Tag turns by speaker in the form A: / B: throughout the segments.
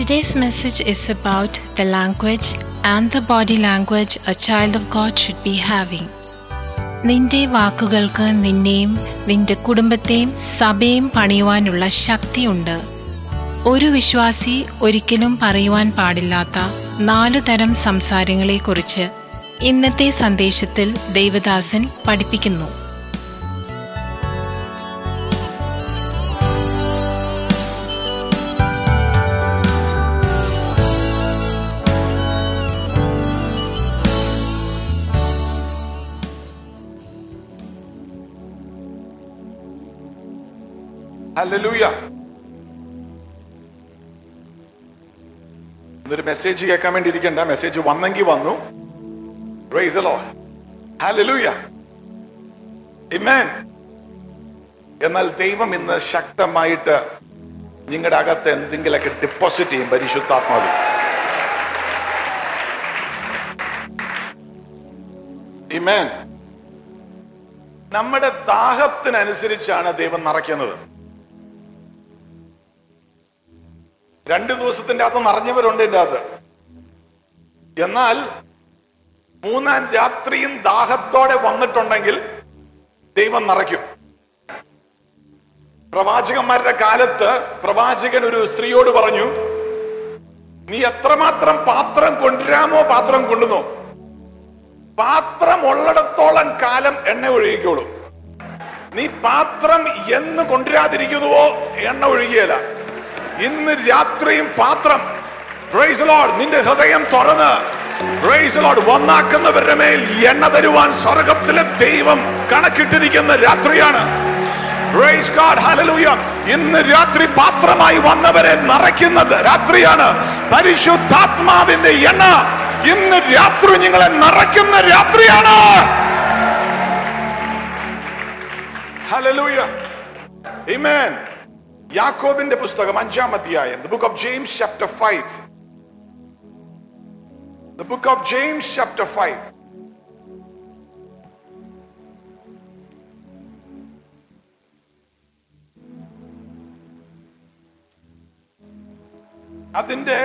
A: Today's message is about the language and the body language a child of God should be having. നിന്റെ വാക്കുകൾക്ക് നിന്നെയും നിന്റെ കുടുംബത്തെയും സഭയും പണിയുവാനുള്ള ശക്തിയുണ്ട് ഒരു വിശ്വാസി ഒരിക്കലും പറയുവാൻ പാടില്ലാത്ത നാലു തരം സംസാരങ്ങളെക്കുറിച്ച് ഇന്നത്തെ സന്ദേശത്തിൽ ദേവദാസൻ പഠിപ്പിക്കുന്നു
B: ഹല്ലേലൂയ ഇന്നൊരു മെസ്സേജ് കേൾക്കാൻ വേണ്ടി ഇരിക്കണ്ട മെസ്സേജ് വന്നെങ്കിൽ വന്നു പ്രൈസ് ലോർഡ് ഹല്ലേലൂയ ആമേൻ എന്നാൽ ദൈവം ഇന്ന് ശക്തമായിട്ട് നിങ്ങളുടെ അകത്ത് എന്തെങ്കിലുമൊക്കെ ഡെപ്പോസിറ്റ് ചെയ്യും പരിശുദ്ധാത്മാവിൽ Amen. നമ്മുടെ ദാഹത്തിനനുസരിച്ചാണ് ദൈവം നിറയ്ക്കുന്നത് രണ്ടു ദിവസത്തിന്റെ അകത്ത് നിറഞ്ഞവരുണ്ട് എൻ്റെ അകത്ത് എന്നാൽ മൂന്നാം രാത്രിയും ദാഹത്തോടെ വന്നിട്ടുണ്ടെങ്കിൽ ദൈവം നിറയ്ക്കും പ്രവാചകന്മാരുടെ കാലത്ത് പ്രവാചകൻ ഒരു സ്ത്രീയോട് പറഞ്ഞു നീ എത്രമാത്രം പാത്രം കൊണ്ടുവരാമോ പാത്രം കൊണ്ടുവന്നോ പാത്രം ഉള്ളിടത്തോളം കാലം എണ്ണ ഒഴുകിക്കോളൂ നീ പാത്രം എന്ന് കൊണ്ടുവരാതിരിക്കുന്നുവോ എണ്ണ ഒഴുകിയല്ല ഇന്ന് രാത്രിയും പാത്രം Praise the Lord. നിന്റെ ഹൃദയം തുറന്ന് Praise the Lord. വന്നാക്കുന്നവരുടെ മേൽ എണ്ണ തരുവാൻ സ്വർഗത്തിലെ ദൈവം കണക്കിട്ടിരിക്കുന്ന രാത്രിയാണ് Praise God. Hallelujah. ഇന്ന് രാത്രി പാത്രമായി വന്നവരെ നിറയ്ക്കുന്നത് രാത്രിയാണ് പരിശുദ്ധാത്മാവിന്റെ എണ്ണ ഇന്ന് രാത്രി നിങ്ങളെ നിറയ്ക്കുന്ന രാത്രിയാണ് Hallelujah. Amen. യാക്കോബിന്റെ പുസ്തകം അഞ്ചാം അധ്യായം the book of James chapter 5 the book of James chapter 5 അതിന്റെ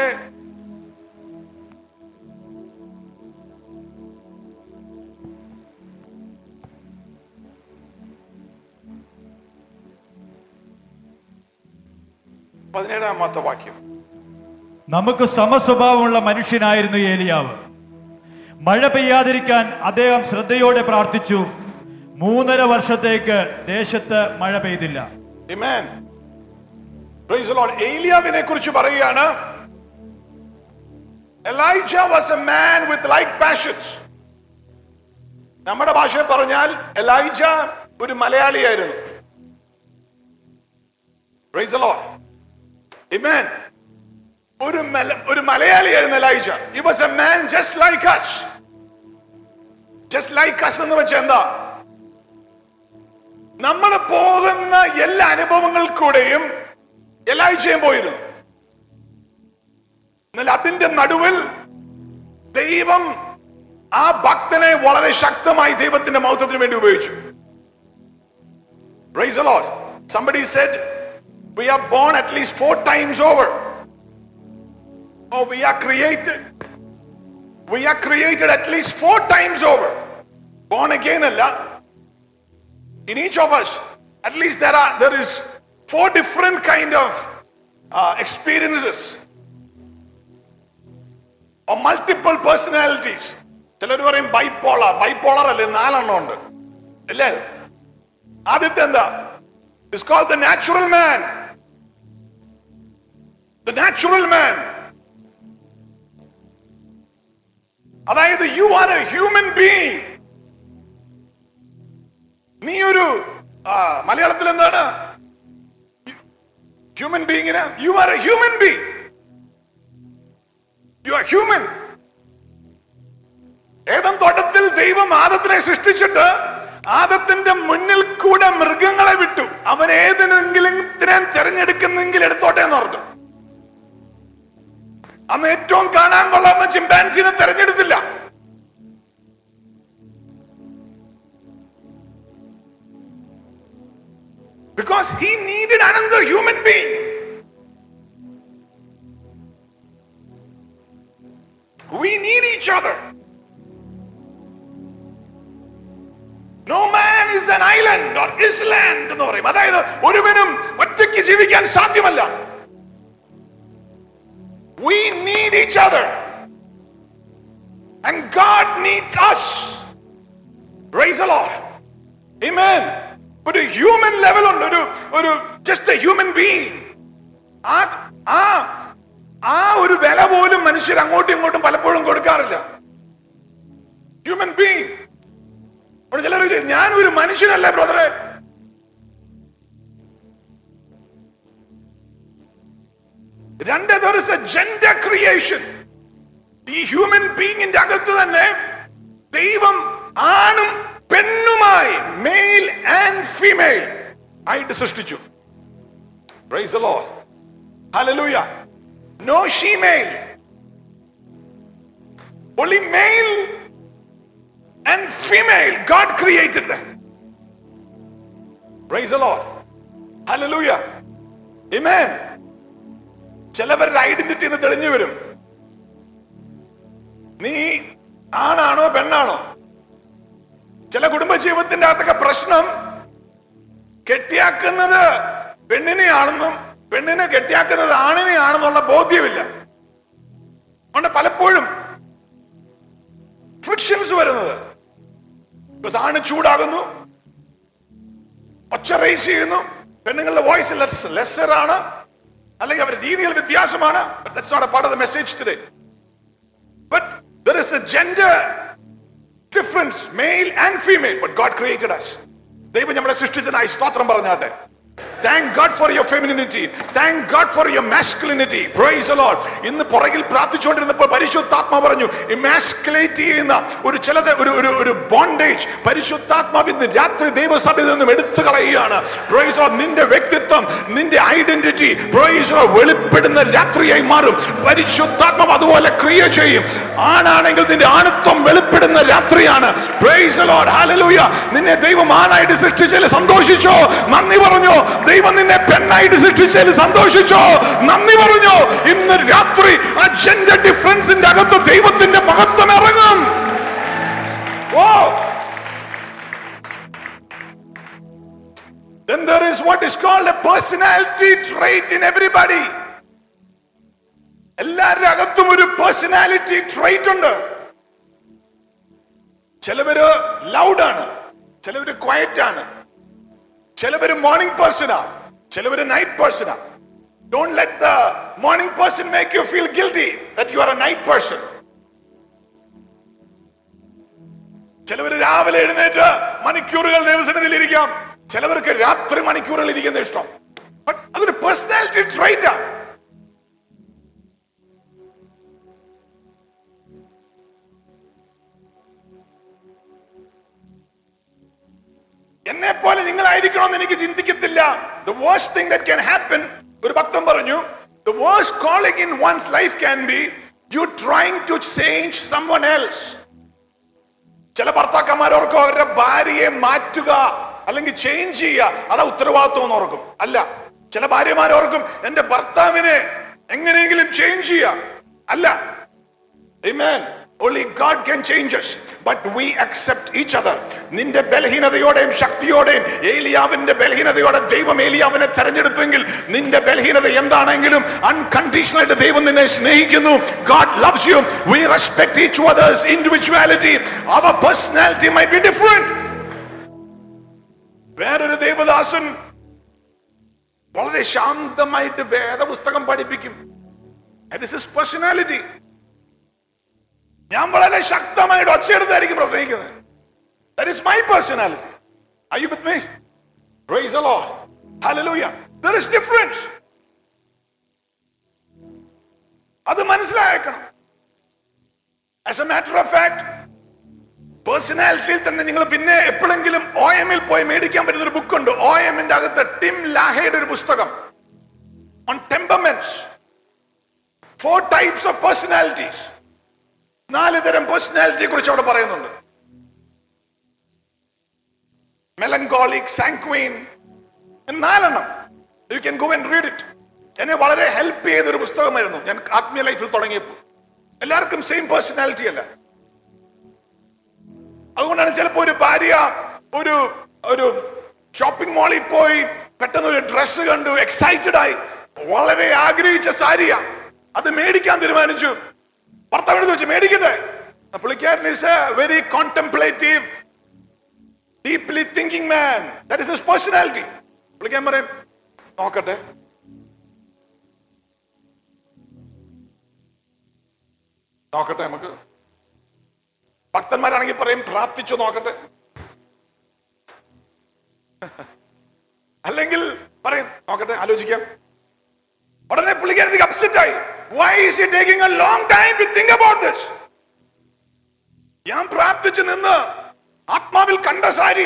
B: പതിനേഴാമത്തെ വാക്യം
C: നമുക്ക് സമസ്വഭാവമുള്ള മനുഷ്യനായിരുന്നു ഏലിയാവ് മഴ പെയ്യാതിരിക്കാൻ അദ്ദേഹം ശ്രദ്ധയോടെ പ്രാർത്ഥിച്ചു മൂന്നര വർഷത്തേക്ക് ദേശത്ത് മഴ പെയ്തില്ല
B: Amen. Praise the Lord. ഏലിയാവിനെ കുറിച്ച് പറയുകയാണ് Elijah was a man with like passions. നമ്മുടെ ഭാഷയിൽ പറഞ്ഞാൽ എലൈജ ഒരു മലയാളിയായിരുന്നു Praise the Lord. Amen. ഒരു മല ഒരു മലയാളിയായിരുന്നു Elijah He was a man just like us. Just like us എന്ന് വെച്ചാൽ എന്താ നമ്മൾ പോകുന്ന എല്ലാ അനുഭവങ്ങൾക്കൂടെയും എലാഴ്ചയും പോയിരുന്നു എന്നാൽ അതിന്റെ നടുവിൽ ദൈവം ആ ഭക്തനെ വളരെ ശക്തമായി ദൈവത്തിന്റെ മൗത്തത്തിന് വേണ്ടി ഉപയോഗിച്ചു Praise the Lord. Somebody said, We are born at least four times over. Oh, we are created. We are created at least four times over. Born again, Allah. in each of us at least there are there is four different kind of uh, experiences or multiple personalities ചിലർ പറയും bipolar bipolar അല്ലേ നാലെണ്ണം ഉണ്ട് എല്ലാരും ആദ്യത്തെ എന്താ is call the natural man the natural man അതായത് you are a human being നീ ഒരു ആ, മലയാളത്തിൽ എന്താണ് ഹ്യൂമൻ ബീങ്ങിന് you are a human being you are human ഏതം തോട്ടത്തിൽ ദൈവം ആദത്തിനെ സൃഷ്ടിച്ചിട്ട് ആദത്തിന്റെ മുന്നിൽ കൂടെ മൃഗങ്ങളെ വിട്ടു അവൻ ഏതിനെങ്കിലും ഇത്രയും തെരഞ്ഞെടുക്കുന്നെങ്കിൽ എടുത്തോട്ടെ എന്ന് പറഞ്ഞു അന്ന് ഏറ്റവും കാണാൻ കൊള്ളാവുന്ന ചിമ്പാൻസിനെ തെരഞ്ഞെടുത്തില്ല because he needed another human being. other. No man is an island or island എന്ന് പറയും അതായത് ഒരുവനും ഒറ്റയ്ക്ക് ജീവിക്കാൻ സാധ്യമല്ല We need each other. And God needs us. Praise the Lord. Amen. ഒരു ഹ്യൂമൻ ലെവൽ ഉണ്ട് ഒരു ഒരു ജസ്റ്റ് എ ഹ്യൂമൻ ബീങ് ആ ആ ആ ഒരു വില പോലും മനുഷ്യർ അങ്ങോട്ടും ഇങ്ങോട്ടും പലപ്പോഴും കൊടുക്കാറില്ല ഹ്യൂമൻ ബീങ് അവിടെ ചിലർ ചോദിക്കും, ഞാനൊരു മനുഷ്യനല്ലേ ബ്രദറെ രണ്ട് ജെൻഡർ ക്രിയേഷൻ ഈ ഹ്യൂമൻ ബീങ്ങിന്റെ അകത്ത് തന്നെ ദൈവം ആണും പെണ്ണുമായി മെയിൽ ആൻഡ് ഫീമെയിൽ ആയിട്ട് സൃഷ്ടിച്ചു Praise the Lord. Hallelujah. No she-male. Only male and female. God created them. Praise the Lord. Hallelujah. Amen. ചിലവരുടെ ഐഡന്റിറ്റി എന്ന് തെളിഞ്ഞു വരും നീ ആണാണോ പെണ്ണാണോ ചില കുടുംബജീവിതത്തിന്റെ അകത്തൊക്കെ പ്രശ്നം കെട്ടിയാക്കുന്നത് പെണ്ണിനെയാണെന്നും പെണ്ണിനെ കെട്ടിയാക്കുന്നത് ആണിനെയാണെന്നുള്ള ബോധ്യമില്ല അതുകൊണ്ട് പലപ്പോഴും ഫ്രിക്ഷൻസ് വരുന്നത് Because ആണ് ചൂടാകുന്നു ഒച്ച റേസ് ചെയ്യുന്നു പെണ്ണുങ്ങളുടെ വോയിസ് ലെസർ ആണ് അല്ലെങ്കിൽ അവരുടെ രീതികൾ വ്യത്യാസമാണ് that's not a part of the message today but there is a gender difference male and female but God created us ദൈവം നമ്മളെ സൃഷ്ടിച്ചതിനായി സ്തോത്രം പറഞ്ഞാട്ടെ thank God for your femininity thank God for your masculinity praise the Lord ഇന്ന് പുറകിൽ പ്രാർത്ഥിച്ചുകൊണ്ടിരുന്നപ്പോൾ പരിശുദ്ധാത്മ പറഞ്ഞു ഇമാസ്കുലേറ്റ് ചെയ്യുന്ന ഒരു ചിലത് ഒരു ഒരു ഒരു ബോണ്ടേജ് പരിശുദ്ധാത്മാവ് ഇന്ന് രാത്രി ദൈവസഭയിൽ നിന്നും എടുത്തു കളയുകയാണ് പ്രൈസ് the Lord. നിന്റെ വ്യക്തിത്വം നിന്റെ ഐഡന്റിറ്റി പ്രൈസ് the Lord, വെളിപ്പെടുന്ന രാത്രിയായി മാറും പരിശുദ്ധാത്മാവ് അതുപോലെ ക്രിയ ചെയ്യും ആണാണെങ്കിൽ നിന്റെ ആണത്വം വെളിപ്പെടുന്ന രാത്രിയാണ് പ്രൈസ് the Lord. Hallelujah. നിന്നെ ദൈവം ആണായിട്ട് സൃഷ്ടിച്ചതിൽ സന്തോഷിച്ചോ നന്ദി പറഞ്ഞോ ദൈവം നിന്നെ പെണ്ണായിട്ട് സൃഷ്ടിച്ചതിൽ സന്തോഷിച്ചോ നന്ദി പറഞ്ഞോ ഇന്ന് രാത്രി ആ ജെൻഡർ ഡിഫറൻസിന്റെ അകത്ത് ദൈവത്തിന്റെ മഹത്വം ഇറങ്ങും ഓ Then there is what is called a personality trait in everybody. എല്ലാവരുടെ അകത്തും ഒരു പേഴ്സണാലിറ്റി ട്രൈറ്റ് ഉണ്ട് ചിലവര് ലൗഡാണ് ചിലവര് ക്വയറ്റ് ആണ് ചിലവര് മോർണിംഗ് പേഴ്സണാ ചിലവര് നൈറ്റ് പേഴ്സണാ don't let the morning person make you feel guilty that you are a night person ചിലവര് രാവിലെ എഴുന്നേറ്റ് മണിക്കൂറുകൾ ദൈവസന്നിധിയിൽ ഇരിക്കാം ചിലവർക്ക് രാത്രി മണിക്കൂറുകൾ ഇരിക്കുന്ന ഇഷ്ടം But അതൊരു പേഴ്സണാലിറ്റി ട്രൈറ്റ് ആണ് എന്നെ പോലെ നിങ്ങളായിരിക്കണമെന്ന് എനിക്ക് ചിന്തിക്കത്തില്ല the worst thing that can happen ഒരു ഭക്തൻ പറഞ്ഞു the worst calling in one's life can be you trying to change someone else ചില ഭർത്താക്കന്മാരോർക്കും അവരുടെ ഭാര്യയെ മാറ്റുക അല്ലെങ്കിൽ ചേഞ്ച് ചെയ്യുക അതാ ഉത്തരവാദിത്വം എന്ന് ഓർക്കും അല്ല ചില ഭാര്യമാരോർക്കും എന്റെ ഭർത്താവിനെ എങ്ങനെയെങ്കിലും ചേഞ്ച് ചെയ്യുക അല്ല Amen. Only God can change us, but we accept each other. നിന്റെ ബലഹീനതയോടെയും ശക്തിയോടെയും ഏലിയാവിന്റെ ബലഹീനതയോടെ ദൈവം ഏലിയാവിനെ തെരഞ്ഞെടുത്തെങ്കിൽ നിന്റെ ബലഹീനത എന്താണെങ്കിലും അൺകണ്ടീഷണൽ ആയിട്ട് ദൈവം നിന്നെ സ്നേഹിക്കുന്നു God loves you we respect each other's individuality അവർ പേഴ്സണാലിറ്റി മൈ ബി ഡിഫറെന്റ് വേറൊരു ദേവദാസൻ വളരെ ശാന്തമായിട്ട് വേദപുസ്തകം പഠിപ്പിക്കും That is his personality. ഞാൻ വളരെ ശക്തമായിട്ട് ഒച്ചയെടുത്തായിരിക്കും പ്രസംഗിക്കുന്നത് that is my personality I you with me praise the Lord hallelujah there is difference അത് മനസ്സിലാക്കണം as a matter of fact പേഴ്സണാലിറ്റിയിൽ തന്നെ നിങ്ങൾ പിന്നെ എപ്പോഴെങ്കിലും ഒ എമ്മിൽ പോയി മേടിക്കാൻ പറ്റുന്ന ഒരു ബുക്ക് ഉണ്ട് ഒ എമ്മിന്റെ അകത്ത് ടിം ലാഹയുടെ ഒരു പുസ്തകം on temperaments four types of personalities നാല് തരം പേഴ്സണാലിറ്റിയെ കുറിച്ച് അവിടെ പറയുന്നുണ്ട് മെലങ്കോളിക് സാങ്ക്വീൻ നാലെണ്ണം you can go and read it എന്നെ വളരെ ഹെൽപ്പ് ചെയ്ത ഒരു പുസ്തകമായിരുന്നു ഞാൻ ആത്മീയ ലൈഫിൽ തുടങ്ങിയപ്പോൾ എല്ലാവർക്കും സെയിം പേഴ്സണാലിറ്റി അല്ല അതുകൊണ്ടാണ് ചിലപ്പോ ഒരു ഭാര്യ ഒരു ഒരു ഷോപ്പിംഗ് മാളിൽ പോയി പെട്ടെന്ന് ഒരു ഡ്രസ്സ് കണ്ടു എക്സൈറ്റഡ് ആയി വളരെ ആഗ്രഹിച്ച സാരിയാ അത് മേടിക്കാൻ തീരുമാനിച്ചു ഭർത്താവിനോട് ചോദിച്ചു മേടിക്കട്ടെ ആ പുള്ളിക്കാരൻ is a very contemplative deeply thinking man that is his personality പുള്ളിക്കാരൻ പറയും നോക്കട്ടെ നോക്കട്ടെ നമുക്ക് ഭക്തന്മാരാണെങ്കിൽ പറയും പ്രാർത്ഥിച്ചു നോക്കട്ടെ അല്ലെങ്കിൽ പറയും നോക്കട്ടെ ആലോചിക്കാം ഉടനെ പുള്ളിക്കാരത്തേക്ക് അപ്സെറ്റ് ആയി why is he taking a long time to think about this ഞാൻ പ്രാർത്ഥിച്ചു നിന്ന് ആത്മാവിൽ കണ്ട സാരിയ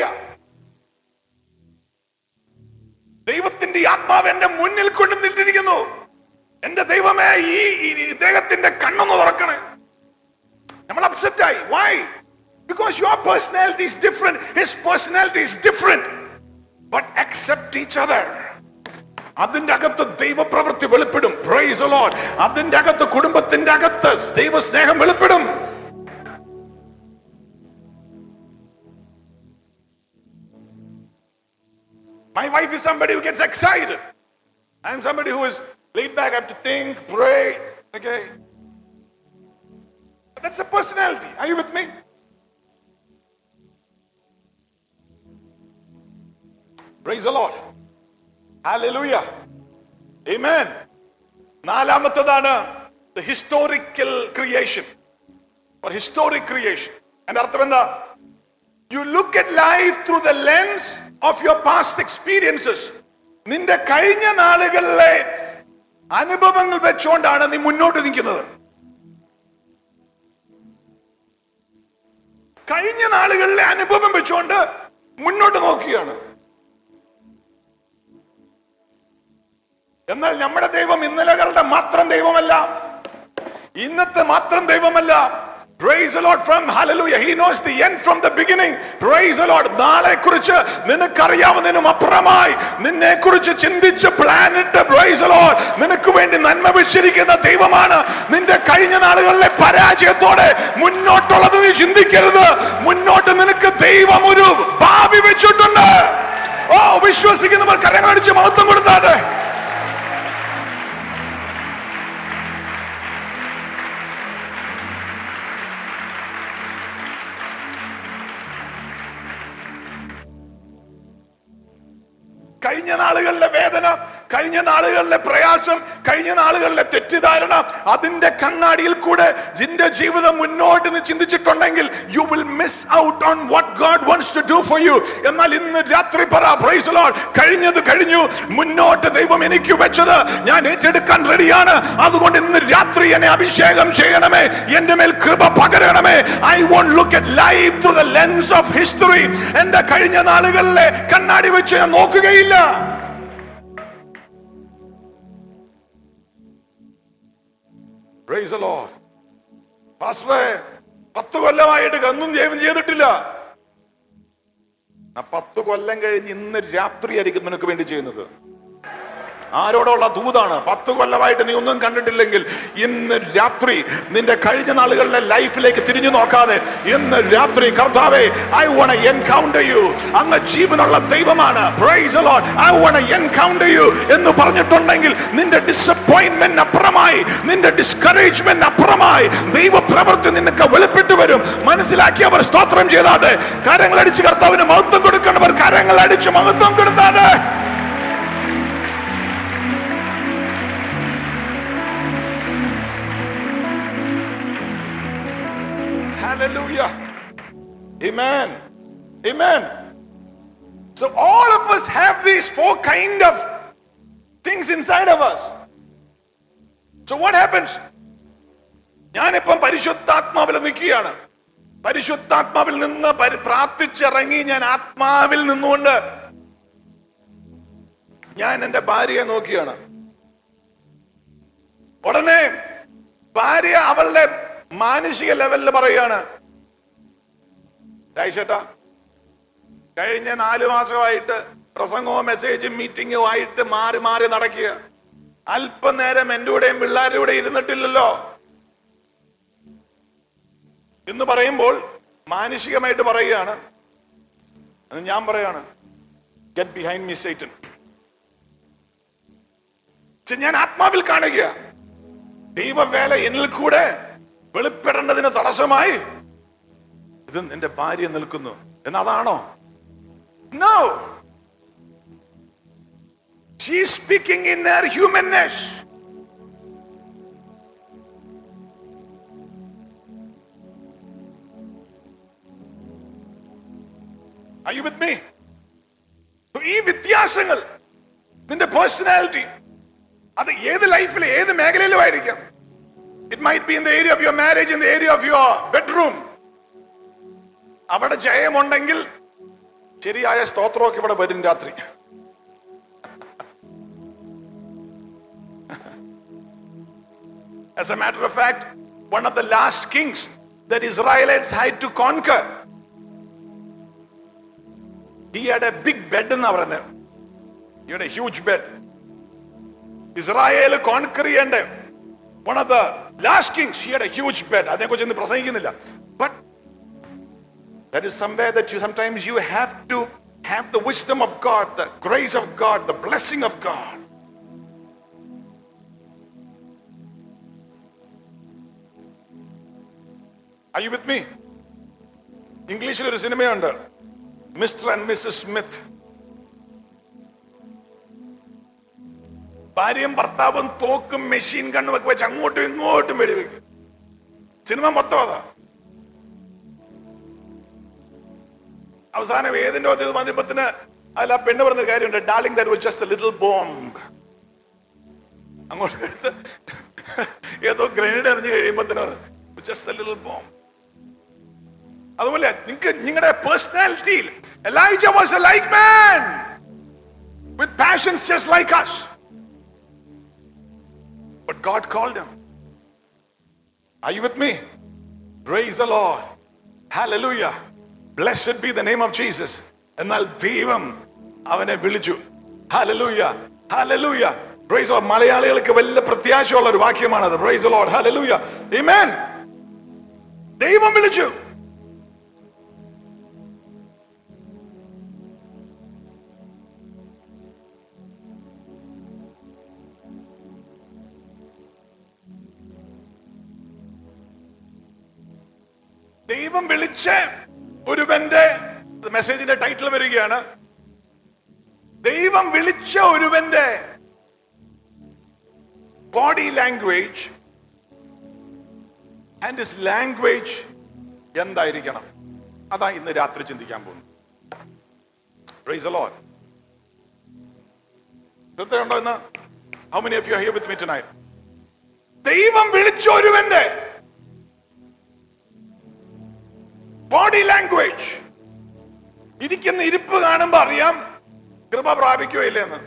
B: ദൈവത്തിന്റെ ഈ ആത്മാവ് എന്റെ മുന്നിൽ കൊണ്ടുവന്നിട്ടിരിക്കുന്നു എന്റെ ദൈവമേ ഈ ഈ ഇദ്ദേഹത്തിന്റെ കണ്ണൊന്ന് തുറക്കണേ നമ്മൾ അപ്സെറ്റ് ആയി why because your personality is different his personality is different but accept each other അതിന്റെ അകത്ത് ദൈവപ്രവൃത്തി വെളിപ്പെടും പ്രൈസ് ലോഡ് അതിന്റെ അകത്ത് കുടുംബത്തിന്റെ അകത്ത് ദൈവസ്നേഹം വെളിപ്പെടും My wife is somebody who gets excited. I am somebody who is laid back. I have to think, pray. Okay. But that's a personality. Are you with me? Praise the Lord. Hallelujah. Amen. നാലാമത്തതാണ് the historical creation or historic creation. അതിന്റെ അർത്ഥം എന്താ you look at life through the lens of your past experiences നിന്റെ കഴിഞ്ഞ നാളുകളിലെ അനുഭവങ്ങൾ വെച്ചുകൊണ്ടാണ് നീ മുന്നോട്ട് നിൽക്കുന്നത് കഴിഞ്ഞ നാളുകളിലെ അനുഭവം വെച്ചുകൊണ്ട് മുന്നോട്ട് നോക്കുകയാണ് എന്നാൽ നമ്മുടെ ദൈവം ഇന്നലകളുടെ മാത്രം ദൈവമല്ല ഇന്നത്തെ മാത്രം ദൈവമല്ല Praise the Lord from hallelujah. He knows the end from the beginning. Praise the Lord. നാളെ കുറിച്ച് നിനക്കറിയാവുന്നതിനും അപ്പുറമായി നിന്നെ കുറിച്ച് ചിന്തിച്ച് പ്ലാൻ ഇട്ട് praise the Lord. നിനക്ക് വേണ്ടി നന്മ വെച്ചിരിക്കുന്ന ദൈവമാണ് നിന്റെ കഴിഞ്ഞ നാളുകളിലെ പരാജയത്തോടെ മുന്നോട്ടുള്ളത് നീ ചിന്തിക്കരുത് മുന്നോട്ട് നിനക്ക് ദൈവം ഒരു ഭാവി വെച്ചിട്ടുണ്ട് ഓ വിശ്വസിക്കുന്നവർ കരങ്ങളടിച്ച് മഹത്വം കൊടുത്താട്ടെ കഴിഞ്ഞ നാളുകളിലെ വേദന കഴിഞ്ഞ നാളുകളിലെ പ്രയാസം കഴിഞ്ഞ നാളുകളിലെ തെറ്റിദ്ധാരണ അതിന്റെ കണ്ണാടിയിൽ കൂടെ നിന്റെ ജീവിതം മുന്നോട്ട് നീ ചിന്തിച്ചിട്ടുണ്ടെങ്കിൽ you will miss out on what God wants to do for you എന്നാൽ ഇന്ന് രാത്രി പറ പ്രൈസ് ലോർഡ് കഴിഞ്ഞത് കഴിഞ്ഞു മുന്നോട്ട് ദൈവം എനിക്ക് വെച്ചത് ഞാൻ ഏറ്റെടുക്കാൻ റെഡിയാണ് അതുകൊണ്ട് ഇന്ന് രാത്രി എന്നെ അഭിഷേകം ചെയ്യണമേ എന്റെ മേൽ കൃപ പകരണമേ I won't look at life through the lens of history എന്റെ കഴിഞ്ഞ നാളുകളിലെ കണ്ണാടി വെച്ച് ഞാൻ നോക്കുകയില്ല Praise the Lord. പാസ്റ്ററെ പത്ത് കൊല്ലമായിട്ട് ഒന്നും ദൈവം ചെയ്തിട്ടില്ല ആ പത്ത് കൊല്ലം കഴിഞ്ഞ് ഇന്ന് രാത്രിയായിരിക്കും നിനക്ക് വേണ്ടി ചെയ്യുന്നത് ആരോടുള്ള ദൂതാണ് പത്ത് കൊല്ലമായിട്ട് നീ ഒന്നും കണ്ടിട്ടില്ലെങ്കിൽ ഇന്ന് രാത്രി നിന്റെ കഴിഞ്ഞ നാളുകളിലെ ലൈഫിലേക്ക് തിരിഞ്ഞു നോക്കാതെ ഇന്ന് രാത്രി കർത്താവേ ഐ വോണ എൻകൗണ്ടർ യു അങ്ങ് ജീവനുള്ള ദൈവമാണ് praise Lord I wanna encounter you എന്ന് പറഞ്ഞിട്ടുണ്ടെങ്കിൽ നിന്റെ ഡിസപ്പോയിന്റ്മെന്റ് അപ്പുറമായി നിന്റെ ഡിസ്കറേജ്മെന്റ് അപ്പുറമായി ദൈവ പ്രവൃത്തി നിനക്ക് വെളിപ്പെട്ടു വരും മനസ്സിലാക്കിയവർ സ്തോത്രം ചെയ്താട്ടെ കരങ്ങൾ അടിച്ച് കർത്താവിന് മഹത്വം കൊടുക്കേണ്ടവർ കരങ്ങൾ അടിച്ച് മഹത്വം കൊടുത്താട്ടെ Hallelujah. Amen. Amen. So all of us have these four kind of things inside of us. So what happens? ഞാനിപ്പം പരിശുദ്ധാത്മാവിൽ നിൽക്കുകയാണ് പരിശുദ്ധാത്മാവിൽ നിന്ന് പരി- പ്രാർത്ഥിച്ചിറങ്ങി ഞാൻ ആത്മാവിൽ നിന്നുകൊണ്ട് ഞാൻ എന്റെ ഭാര്യയെ നോക്കിയാണ് ഉടനെ ഭാര്യ അവളുടെ മാനസിക ലെവലിൽ പറയുകയാണ് രായിച്ചേട്ടാ കഴിഞ്ഞ നാല് മാസമായിട്ട് പ്രസംഗവും മെസ്സേജും മീറ്റിംഗും ആയിട്ട് മാറി മാറി നടക്കുക അല്പനേരം എൻ്റെ കൂടെയും പിള്ളേരുടെ കൂടെ ഇരുന്നിട്ടില്ലല്ലോ എന്ന് പറയുമ്പോൾ മാനുഷികമായിട്ട് പറയുകയാണ് അത് ഞാൻ പറയാണ് ഗെറ്റ് ബിഹൈൻഡ് മീ സൈറ്റൻ ഞാൻ ആത്മാവിൽ കാണുക ദൈവവേല എന്നിൽ കൂടെ വെളിപ്പെടേണ്ടതിന് തടസ്സമായി ഇത് നിന്റെ ഭാര്യ നിൽക്കുന്നു എന്നതാണോ no she speaking in her humanness Are you with me? So ഈ വ്യത്യാസങ്ങൾ നിന്റെ പേഴ്സണാലിറ്റി അത് ഏത് ലൈഫിൽ ഏത് മേഖലയിലും ആയിരിക്കാം it might be in the area of your marriage in the area of your bedroom അവിടെ ജയമുണ്ടെങ്കിൽ ശരിയായ സ്തോത്രമൊക്കെ ഇവിടെ വരും രാത്രി As a matter of fact, one of the last kings that Israelites had to conquer, he had a big bed എന്നാ പറയുന്നത് He had a huge bed. Israel conquer ചെയ്യേണ്ട one of the last kings he had a huge bed അതിനെക്കുറിച്ച് ഇന്ന് പ്രസംഗിക്കുന്നില്ല but that is some way that you sometimes you have to have the wisdom of God the grace of God the blessing of God Are you with me? ഇംഗ്ലീഷിൽ ഒരു സിനിമയുണ്ട് mister and missus Smith ഭാര്യയും ഭർത്താവും തോക്കും machine കണ്ണുമൊക്കെ വെച്ച് അങ്ങോട്ടും ഇങ്ങോട്ടും വെടിവെക്കും cinema മൊത്തം അതാ അവസാനം ഏതിന്റെ ഇത് മതിപ്പത്തിന് അതിൽ ആ പെണ്ണ് പറഞ്ഞ കാര്യമുണ്ട് darling that was just little bomb അങ്ങോട്ട് എടുത്ത് ഏതോ ഗ്രനേഡ് എറിഞ്ഞ് കഴിയുമ്പോൾ ജസ്റ്റ് ലിറ്റിൽ ബോംബ് അതുപോലെ നിങ്ങൾക്ക് നിങ്ങളുടെ പേഴ്സണാലിറ്റിയിൽ Elijah was a like man with passions just like us But God called him. Are you with me? Praise the Lord. Hallelujah. Blessed be the name of Jesus. എന്നാൽ ദൈവം അവനെ വിളിച്ചു hallelujah hallelujah price മലയാളികൾക്ക് വലിയ പ്രത്യാശയുള്ള ഒരു വാക്യമാണത് praise Lord hallelujah Amen. ദൈവം വിളിച്ചു ദൈവം വിളിച്ച ഒരുവന്റെ മെസ്സേജിന്റെ ടൈറ്റിൽ വരികയാണ് ദൈവം വിളിച്ച ഒരുവന്റെ body language and his language എന്തായിരിക്കണം അതാ ഇന്ന് രാത്രി ചിന്തിക്കാൻ പോകുന്നു പ്രൈസ് ലോഡ് ശ്രദ്ധയുണ്ടോ ഇന്ന് how many of you here with me tonight ദൈവം വിളിച്ച ഒരുവന്റെ ബോഡി ലാംഗ്വേജ് ഇരിക്കുന്ന ഇരിപ്പ് കാണുമ്പോ അറിയാം കൃപ പ്രാപിക്കോ ഇല്ലെന്ന്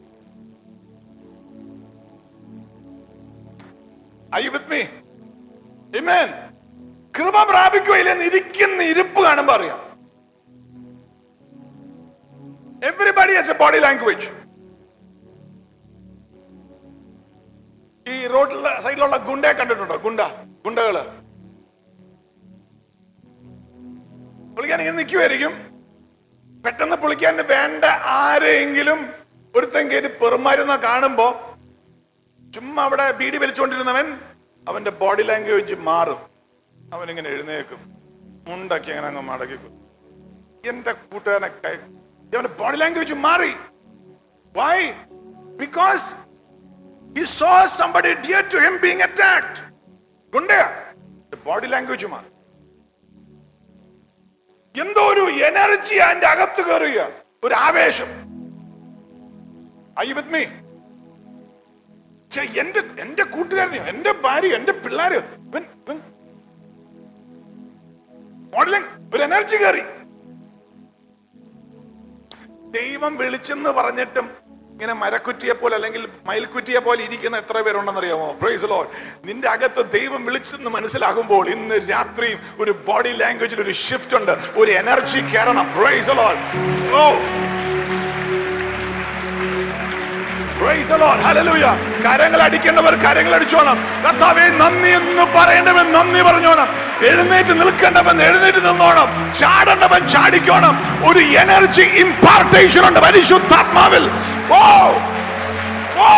B: Are you with me? Amen. കൃപ പ്രാപിക്കോ ഇല്ലെന്ന് ഇരിക്കുന്ന ഇരിപ്പ് കാണുമ്പോ അറിയാം everybody has a body language ഈ റോഡിലുള്ള സൈഡിലുള്ള ഗുണ്ടയെ കണ്ടിട്ടുണ്ടോ ഗുണ്ട ഗുണ്ടകള് പുള്ളിക്കാൻ ഇങ്ങനെ നിൽക്കുമായിരിക്കും പെട്ടെന്ന് പുള്ളിക്കാൻ വേണ്ട ആരെങ്കിലും ഒരുത്തൻ കയറി പെറുമാരുന്ന കാണുമ്പോ ചുമ്മാ അവിടെ ബീഡി വലിച്ചുകൊണ്ടിരുന്നവൻ അവന്റെ ബോഡി ലാംഗ്വേജ് മാറും അവനിങ്ങനെ എഴുന്നേക്കും മുണ്ടൊക്കെ അങ്ങനെ അങ്ങ് മടക്കിക്കും എന്റെ കൂട്ടുകാരനെ കൈ- അവന്റെ ബോഡി ലാംഗ്വേജ് മാറി why because he saw somebody dear to him being attacked ഗുണ്ടയാ ബോഡി ലാംഗ്വേജ് മാറി എന്തോ ഒരു എനർജി അതിന്റെ അകത്ത് കയറുക ഒരു ആവേശം ഐ വിത്ത് മീ എന്റെ എന്റെ കൂട്ടുകാരനെയോ എന്റെ ഭാര്യ എന്റെ പിള്ളേര് ഇവൻ- ഇവൻ മോഡലിംഗ് ഒരു എനർജി കയറി ദൈവം വിളിച്ചെന്ന് പറഞ്ഞിട്ടും ഇങ്ങനെ മരക്കുറ്റിയെ പോലെ അല്ലെങ്കിൽ മയിൽക്കുറ്റിയെ പോലെ ഇരിക്കുന്ന എത്ര പേരുണ്ടെന്നറിയാമോ പ്രൈസ് ലോഡ് നിന്റെ അകത്ത് ദൈവം വിളിച്ചെന്ന് മനസ്സിലാകുമ്പോൾ ഇന്ന് രാത്രിയും ഒരു ബോഡി ലാംഗ്വേജിൽ ഒരു ഷിഫ്റ്റ് ഉണ്ട് ഒരു എനർജി കയറണം praise Lord oh Praise the Lord. Hallelujah. കരങ്ങൾ അടിക്കേണ്ടവർ കരങ്ങൾ അടിച്ചോണം കർത്താവെ നന്ദി എന്ന് പറയേണ്ടവൻ നന്ദി പറഞ്ഞോണം എഴുന്നേറ്റ് നിൽക്കേണ്ടവൻ എഴുന്നേറ്റ് നിന്നോണം ചാടേണ്ടവൻ ചാടിക്കോണം ഒരു എനർജി ഇമ്പാർട്ടേഷൻ ഉണ്ട് പരിശുദ്ധാത്മാവിൽ oh oh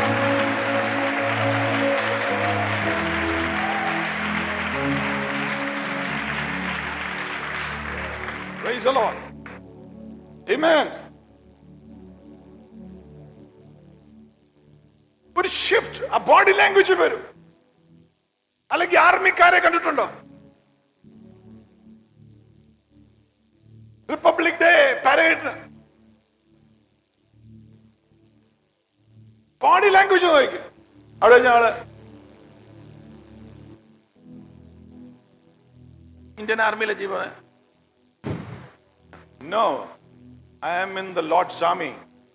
B: Praise the Lord. Amen. ഒരു ഷിഫ്റ്റ് ആ ബോഡി ലാംഗ്വേജിൽ വരും അല്ലെങ്കിൽ ആർമിക്കാരെ കണ്ടിട്ടുണ്ടോ റിപ്പബ്ലിക് ഡേ പരേഡിന് ബോഡി ലാംഗ്വേജ് നോക്കി അവിടെ ഞങ്ങള് ഇന്ത്യൻ ആർമിയിലെ ജീവൻ no I am in the Lord's army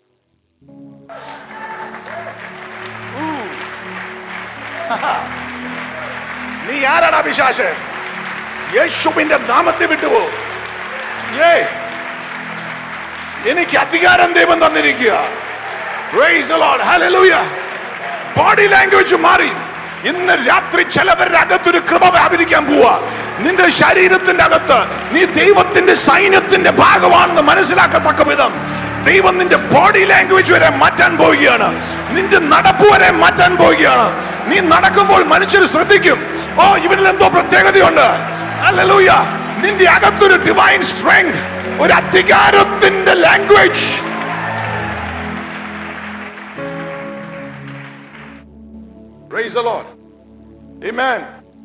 B: നീ ആരാടാ പിശാശ് യേശുവിന്റെ നാമത്തെ വിട്ടുപോ ഏ എനിക്ക് അധികാരം ദൈവം തന്നിരിക്കുക Praise the Lord. Hallelujah. Body language മാറി ഇന്ന് രാത്രി ചിലവരുടെ അകത്തൊരു കൃപ വ്യാപരിക്കാൻ പോവാ നിന്റെ ശരീരത്തിന്റെ അകത്ത് നീ ദൈവത്തിന്റെ സൈന്യത്തിന്റെ ഭാഗമാണെന്ന് മനസ്സിലാക്കത്തക്ക വിധം ദൈവം നിന്റെ ബോഡി ലാംഗ്വേജ് വരെ മാറ്റാൻ പോവുകയാണ് നിന്റെ നടപ്പ് വരെ മാറ്റാൻ പോവുകയാണ് നീ നടക്കുമ്പോൾ മനുഷ്യർ ശ്രദ്ധിക്കും ഓ ഇവനിൽ എന്തോ പ്രത്യേകതയുണ്ട് അല്ലൂയ നിന്റെ അകത്തൊരു ഡിവൈൻ സ്ട്രെങ്ത് ഒരു അധികാരത്തിന്റെ language Praise the Lord. Amen.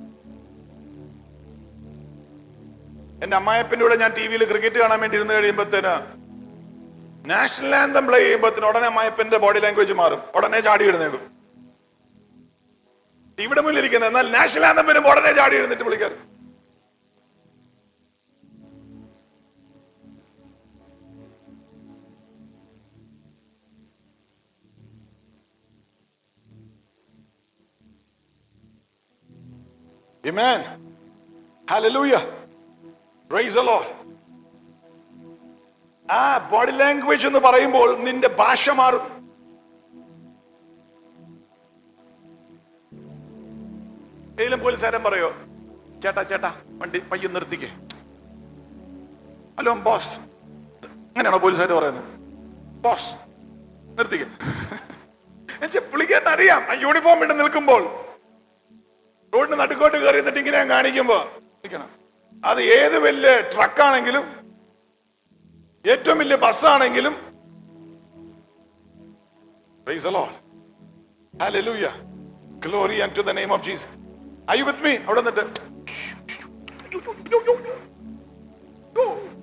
B: എന്റെ അമ്മായപ്പൻ്റെ കൂടെ ഞാൻ ടി വിയിൽ ക്രിക്കറ്റ് കാണാൻ വേണ്ടി ഇരുന്ന് കഴിയുമ്പോഴത്തേന് നാഷണൽ ആന്തം പ്ലേ ചെയ്യുമ്പോഴത്തേന് ഉടനെ അമ്മായപ്പന്റെ ബോഡി ലാംഗ്വേജ് മാറും ഉടനെ ചാടി ഇടുന്നേക്കും ഇവിടെ മുന്നിൽ ഇരിക്കുന്നത് എന്നാൽ നാഷണൽ ആന്തം വരുമ്പോൾ ഉടനെ ചാടി എഴുന്നിട്ട് വിളിക്കാറ് Amen. Hallelujah. Praise the Lord. ആ ബോഡി ലാംഗ്വേജ് എന്ന് പറയുമ്പോൾ നിന്റെ ഭാഷ മാറും ഏലും പോലീസുകാരൻ പറയോ ചേട്ടാ ചേട്ടാ വണ്ടി പയ്യെ നിർത്തിക്കേ ഹലോ ബോസ് അങ്ങനെയാണോ പോലീസുകാർ പറയുന്നത് ബോസ് നിർത്തിക്കേ എന്നുവെച്ചാ പുള്ളിക്കാരൻ അറിയാം ആ യൂണിഫോം ഇട്ട് നിൽക്കുമ്പോൾ റോഡിന് നടുക്കോട്ട് കയറി എന്നിട്ട് ഇങ്ങനെ ഞാൻ കാണിക്കുമ്പോ നിൽക്കണം അത് ഏത് വലിയ ട്രക്കാണെങ്കിലും ഏറ്റവും വലിയ ബസ്സാണെങ്കിലും Praise the Lord. Hallelujah. Glory unto the name of Jesus. Are you with me? അവിടെ നിന്നിട്ട് Go.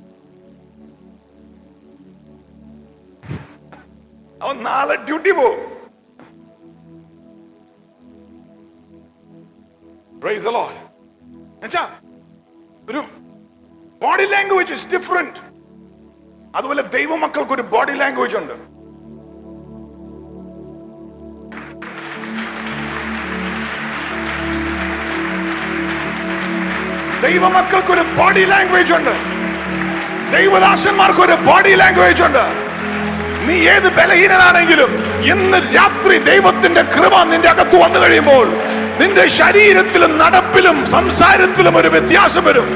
B: അവൻ നാളെ ഡ്യൂട്ടി പോകും പ്രൈസ് ലോഡ് എന്നുവെച്ചാ ഒരു ബോഡി ലാംഗ്വേജ് ഇസ് ഡിഫറെന്റ് അതുപോലെ ദൈവമക്കൾക്ക് ഒരു ബോഡി ലാംഗ്വേജ് ഉണ്ട് ദൈവമക്കൾക്ക് ഒരു ബോഡി ലാംഗ്വേജ് ഉണ്ട് ദൈവദാസന്മാർക്ക് ഒരു ബോഡി ലാംഗ്വേജ് ഉണ്ട് നീ ഏത് ബലഹീനനാണെങ്കിലും ഇന്ന് രാത്രി ദൈവത്തിന്റെ കൃപ നിന്റെ അകത്ത് വന്നു കഴിയുമ്പോൾ നിന്റെ ശരീരത്തിലും നടപ്പിലും സംസാരത്തിലും ഒരു വ്യത്യാസം വരും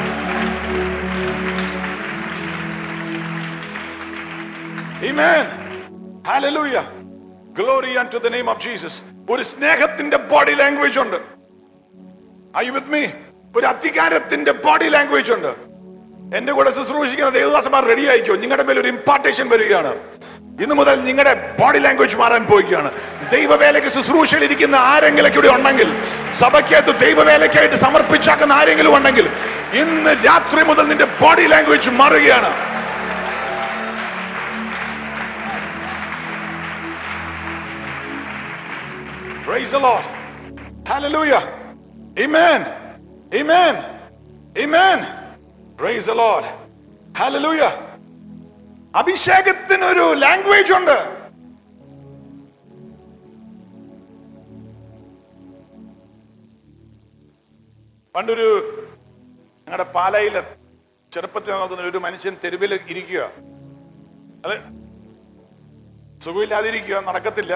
B: Amen. Hallelujah. Glory unto the name of Jesus. ഒരു സ്നേഹത്തിന്റെ ബോഡി ലാംഗ്വേജ് ഉണ്ട് Are you with me? ഒരു അധികാരത്തിന്റെ ബോഡി ലാംഗ്വേജ് ഉണ്ട് എന്റെ കൂടെ ശുശ്രൂഷിക്കുന്ന ദേവദാസന്മാർ റെഡി ആയിക്കോ നിങ്ങളുടെ മേൽ ഒരു ഇമ്പാർട്ടേഷൻ വരികയാണ് ഇന്നു മുതൽ നിങ്ങളുടെ ബോഡി ലാംഗ്വേജ് മാറാൻ പോവുകയാണ് ദൈവവേലയ്ക്ക് ശുശ്രൂഷയിൽ ഇരിക്കുന്ന ആരെങ്കിലും ഇവിടെ ഉണ്ടെങ്കിൽ സഭയ്ക്കകത്ത് ദൈവവേലയ്ക്കായിട്ട് സമർപ്പിച്ചാക്കുന്ന ആരെങ്കിലും ഉണ്ടെങ്കിൽ ഇന്ന് രാത്രി മുതൽ നിന്റെ ബോഡി ലാംഗ്വേജ് മാറുകയാണ് Praise the Lord. Hallelujah. Amen. Amen. Amen. Praise the Lord. Hallelujah. അഭിഷേകത്തിന് ഒരു ലാംഗ്വേജ് ഉണ്ട് പണ്ടൊരു ഞങ്ങളുടെ പാലയില് ചെറുപ്പത്തിൽ നോക്കുന്ന ഒരു മനുഷ്യൻ തെരുവിൽ ഇരിക്കുക അത് സുഖമില്ലാതിരിക്കുക നടക്കത്തില്ല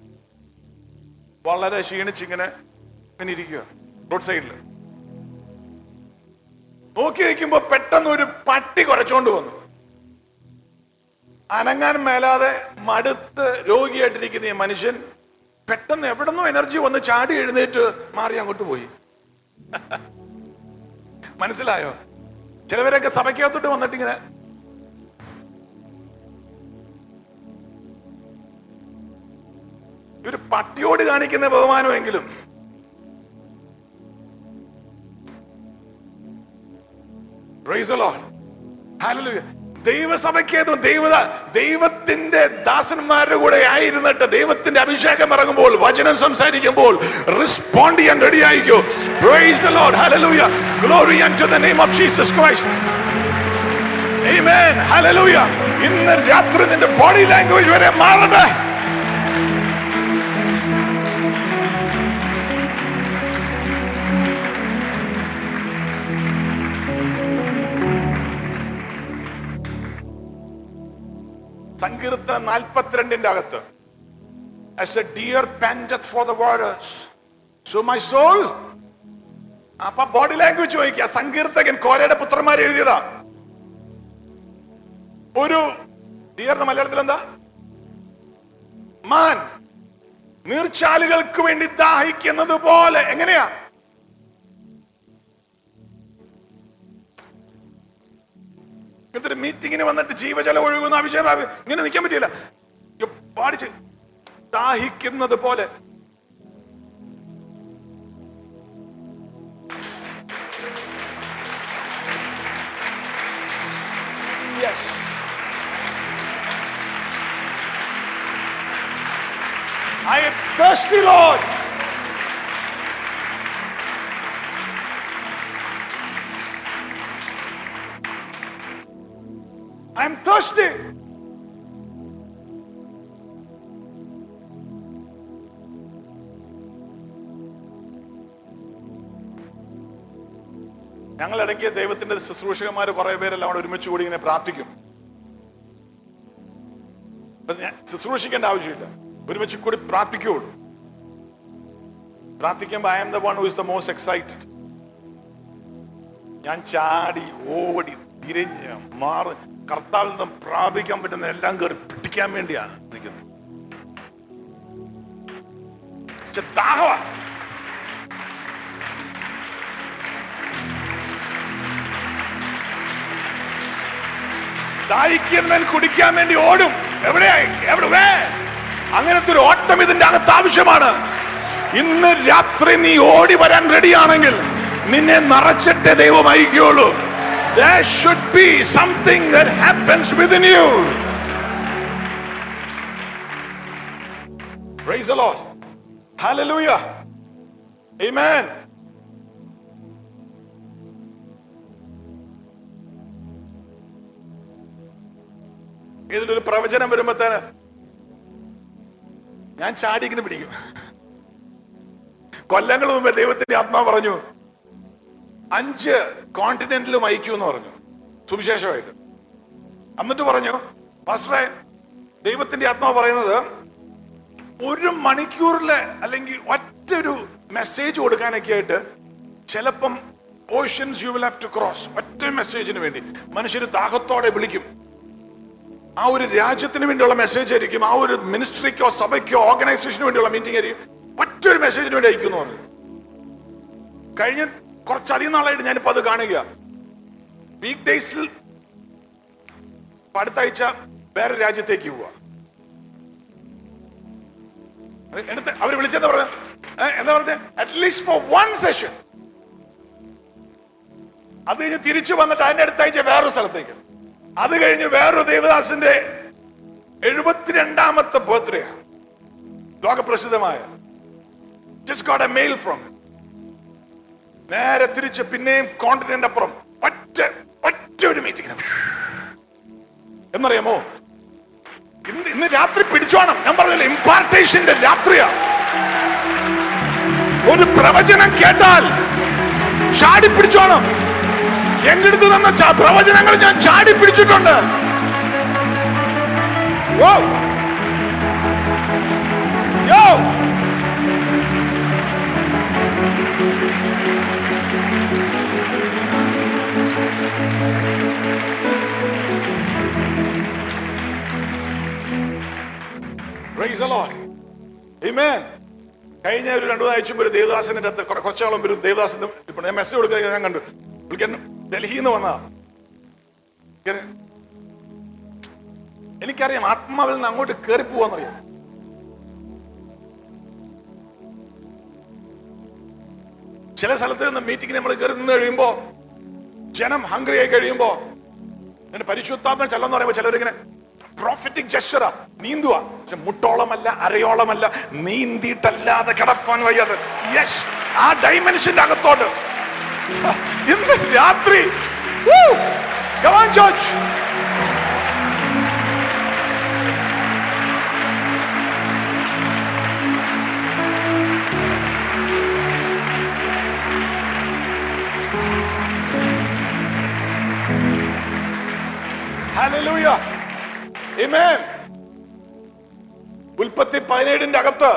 B: വളരെ ക്ഷീണിച്ചിങ്ങനെ ഇങ്ങനെ ഇരിക്കുക റോഡ് സൈഡിൽ നോക്കി നിൽക്കുമ്പോ പെട്ടെന്ന് ഒരു പട്ടി കുരച്ചോണ്ട് വന്നു അനങ്ങാൻ മേലാതെ മടുത്ത് രോഗിയായിട്ടിരിക്കുന്ന ഈ മനുഷ്യൻ പെട്ടെന്ന് എവിടെന്നോ എനർജി വന്ന് ചാടി എഴുന്നേറ്റ് മാറി അങ്ങോട്ട് പോയി മനസ്സിലായോ ചിലവരൊക്കെ സഭയ്ക്കകത്തോട്ട് വന്നിട്ട് ഇങ്ങനെ ഒരു പട്ടിയോട് കാണിക്കുന്ന ബഹുമാനമെങ്കിലും Praise the Lord. Hallelujah. ദൈവസഭയ്ക്കേതും ദൈവ ദൈവത്തിന്റെ ദാസന്മാരുടെ കൂടെ ആയിരുന്നിട്ട് ദൈവത്തിന്റെ അഭിഷേകം ഇറങ്ങുമ്പോൾ വചനം സംസാരിക്കുമ്പോൾ റെസ്പോണ്ട് ചെയ്യാൻ റെഡി ആയിക്കോ praise the Lord hallelujah glory to the name of Jesus Christ amen hallelujah ഇന്ന് രാത്രി നിന്റെ ബോഡി ലാംഗ്വേജ് വരെ മാറട്ടെ സങ്കീർത്തനം നാൽപ്പത്തിരണ്ടിന്റെ അകത്ത് as a deer panteth for the waters so my soul അപ്പൊ ബോഡി ലാംഗ്വേജ് ചോദിക്കുക സങ്കീർത്തകൻ കോരയുടെ പുത്രന്മാർ എഴുതിയതാ ഒരു ഡിയറിന്റെ മലയാളത്തിൽ എന്താ മാൻ നീർച്ചാലുകൾക്ക് വേണ്ടി ദാഹിക്കുന്നത് പോലെ എങ്ങനെയാ ഇങ്ങനത്തെ ഒരു മീറ്റിങ്ങിന് വന്നിട്ട് ജീവജലം ഒഴുകുന്ന അഭിഷേകം ഇങ്ങനെ നിൽക്കാൻ പറ്റില്ല പാടിച്ച് ദാഹിക്കുന്നത് പോലെ Yes. I am thirsty, Lord. I am thirsty. ഞങ്ങൾ ഇടയ്ക്ക് ദൈവത്തിന്റെ ശുശ്രൂഷകന്മാർ കുറെ പേരെല്ലാം അവിടെ ഒരുമിച്ച് കൂടി ഇങ്ങനെ പ്രാർത്ഥിക്കും പക്ഷെ ഞാൻ ശുശ്രൂഷിക്കേണ്ട ആവശ്യമില്ല ഒരുമിച്ച് കൂടി പ്രാർത്ഥിക്കുകയുള്ളൂ പ്രാർത്ഥിക്കുമ്പോൾ I'm the one who is the most excited ഞാൻ ചാടി ഓടി തിരിഞ്ഞ് മാറി കർത്താവിൽ നിന്നും പ്രാപിക്കാൻ പറ്റുന്ന എല്ലാം കയറി പിടിക്കാൻ വേണ്ടിയാണ് നിൽക്കുന്നത് പക്ഷെ ദാഹമാണ് ദാഹിക്കുന്നവൻ കുടിക്കാൻ വേണ്ടി ഓടും എവിടെയായി എവിടെ വേ അങ്ങനത്തെ ഒരു ഓട്ടം ഇതിന്റെ അകത്ത് ആവശ്യമാണ് ഇന്ന് രാത്രി നീ ഓടി വരാൻ റെഡിയാണെങ്കിൽ നിന്നെ നിറച്ചിട്ടേ ദൈവം അയക്കുള്ളൂ There should be something that happens within you. Praise the Lord. Hallelujah. Amen. ഇതിലൊരു പ്രവചനം വരുമ്പോത്തേന് ഞാൻ ചാടിക്കിന് പിടിക്കും കൊല്ലങ്ങൾ മുമ്പ് ദൈവത്തിന്റെ ആത്മാ പറഞ്ഞു അഞ്ച് കോണ്ടിനെന്റിലും അയക്കൂ എന്ന് പറഞ്ഞു സുവിശേഷമായിട്ട് എന്നിട്ട് പറഞ്ഞു പാസ്റ്ററെ ദൈവത്തിന്റെ ആത്മാവ് പറയുന്നത് ഒരു മണിക്കൂറില് അല്ലെങ്കിൽ ഒറ്റ ഒരു മെസ്സേജ് കൊടുക്കാനൊക്കെ ആയിട്ട് ചിലപ്പം oceans you will have to cross ഒറ്റ മെസ്സേജിന് വേണ്ടി മനുഷ്യർ ദാഹത്തോടെ വിളിക്കും ആ ഒരു രാജ്യത്തിന് വേണ്ടിയുള്ള മെസ്സേജ് ആയിരിക്കും ആ ഒരു മിനിസ്ട്രിക്കോ സഭയ്ക്കോ ഓർഗനൈസേഷന് വേണ്ടിയുള്ള മീറ്റിംഗ് ആയിരിക്കും ഒറ്റൊരു മെസ്സേജിന് വേണ്ടി അയക്കുന്നു പറഞ്ഞു കഴിഞ്ഞ കുറച്ചധികം നാളായിട്ട് ഞാനിപ്പോ അത് കാണുക വീക്ക് ഡേയ്സിൽ അടുത്ത ആഴ്ച വേറെ രാജ്യത്തേക്ക് പോവുക എന്നിട്ട് അവർ വിളിച്ചെന്താ പറഞ്ഞ എന്താ പറഞ്ഞ അറ്റ്ലീസ്റ്റ് ഫോർ വൺ സെഷൻ അത് കഴിഞ്ഞ് തിരിച്ചു വന്നിട്ട് അതിന്റെ അടുത്ത ആഴ്ച വേറൊരു സ്ഥലത്തേക്ക് അത് കഴിഞ്ഞ് വേറൊരു ദേവദാസിന്റെ എഴുപത്തിരണ്ടാമത്തെ ബർത്ത്ഡേ ലോകപ്രസിദ്ധമായ just got a mail from him. നേരെ തിരിച്ച് പിന്നെയും കോണ്ടിനെന്റ് അപ്പുറം ഒറ്റ ഒറ്റ ഒരു മീറ്റിംഗ് എന്നറിയാമോ ഇന്ന് ഇന്ന് രാത്രി പിടിച്ചോണം ഞാൻ പറഞ്ഞില്ല ഇമ്പാർട്ടേഷന്റെ രാത്രിയാ ഒരു പ്രവചനം കേട്ടാൽ ചാടി പിടിച്ചോണം എന്റെ അടുത്ത് തന്ന ച- പ്രവചനങ്ങൾ ഞാൻ ചാടി പിടിച്ചിട്ടുണ്ട് ഓ യോ Praise the Lord. Amen. കഴിഞ്ഞ ഒരു രണ്ടു ആഴ്ച ഒരു ദേവദാസന്റെ അടുത്ത് കുറെ- കുറച്ചാളും വരും ദേവദാസൻ ഇപ്പോൾ ഞാൻ മെസ്സേജ് കൊടുക്കുക ഞാൻ കണ്ടു പുള്ളിക്കാരൻ ഡൽഹിയിൽ നിന്ന് വന്നതാ പുള്ളിക്കാരൻ, എനിക്കറിയാം ആത്മാവിൽ നിന്ന് അങ്ങോട്ട് കയറി പോവാന്നറിയാം ചില സ്ഥലത്ത് നിന്ന് മീറ്റിംഗിന് നമ്മൾ കയറി നിന്ന് കഴിയുമ്പോ ജനം ഹംഗ്രി ആയി കഴിയുമ്പോ എന്നിട്ട് പരിശുദ്ധാത്മ ചെല്ലെന്ന് പറയുമ്പോ ചിലരിങ്ങനെ പ്രോഫിറ്റിക് ജസ്റ്ററാ നീന്തുവാ പക്ഷെ മുട്ടോളമല്ല അരയോളമല്ല നീന്തിയിട്ടല്ലാതെ കിടപ്പാൻ വയ്യാതെ യെസ് ആ ഡൈമെൻഷന്റെ അകത്തോട്ട് ഇന്ന് രാത്രി Woo! Come on, George. Hallelujah. Amen. ഉൽപ്പത്തി പതിനേഴിന്റെ അകത്ത്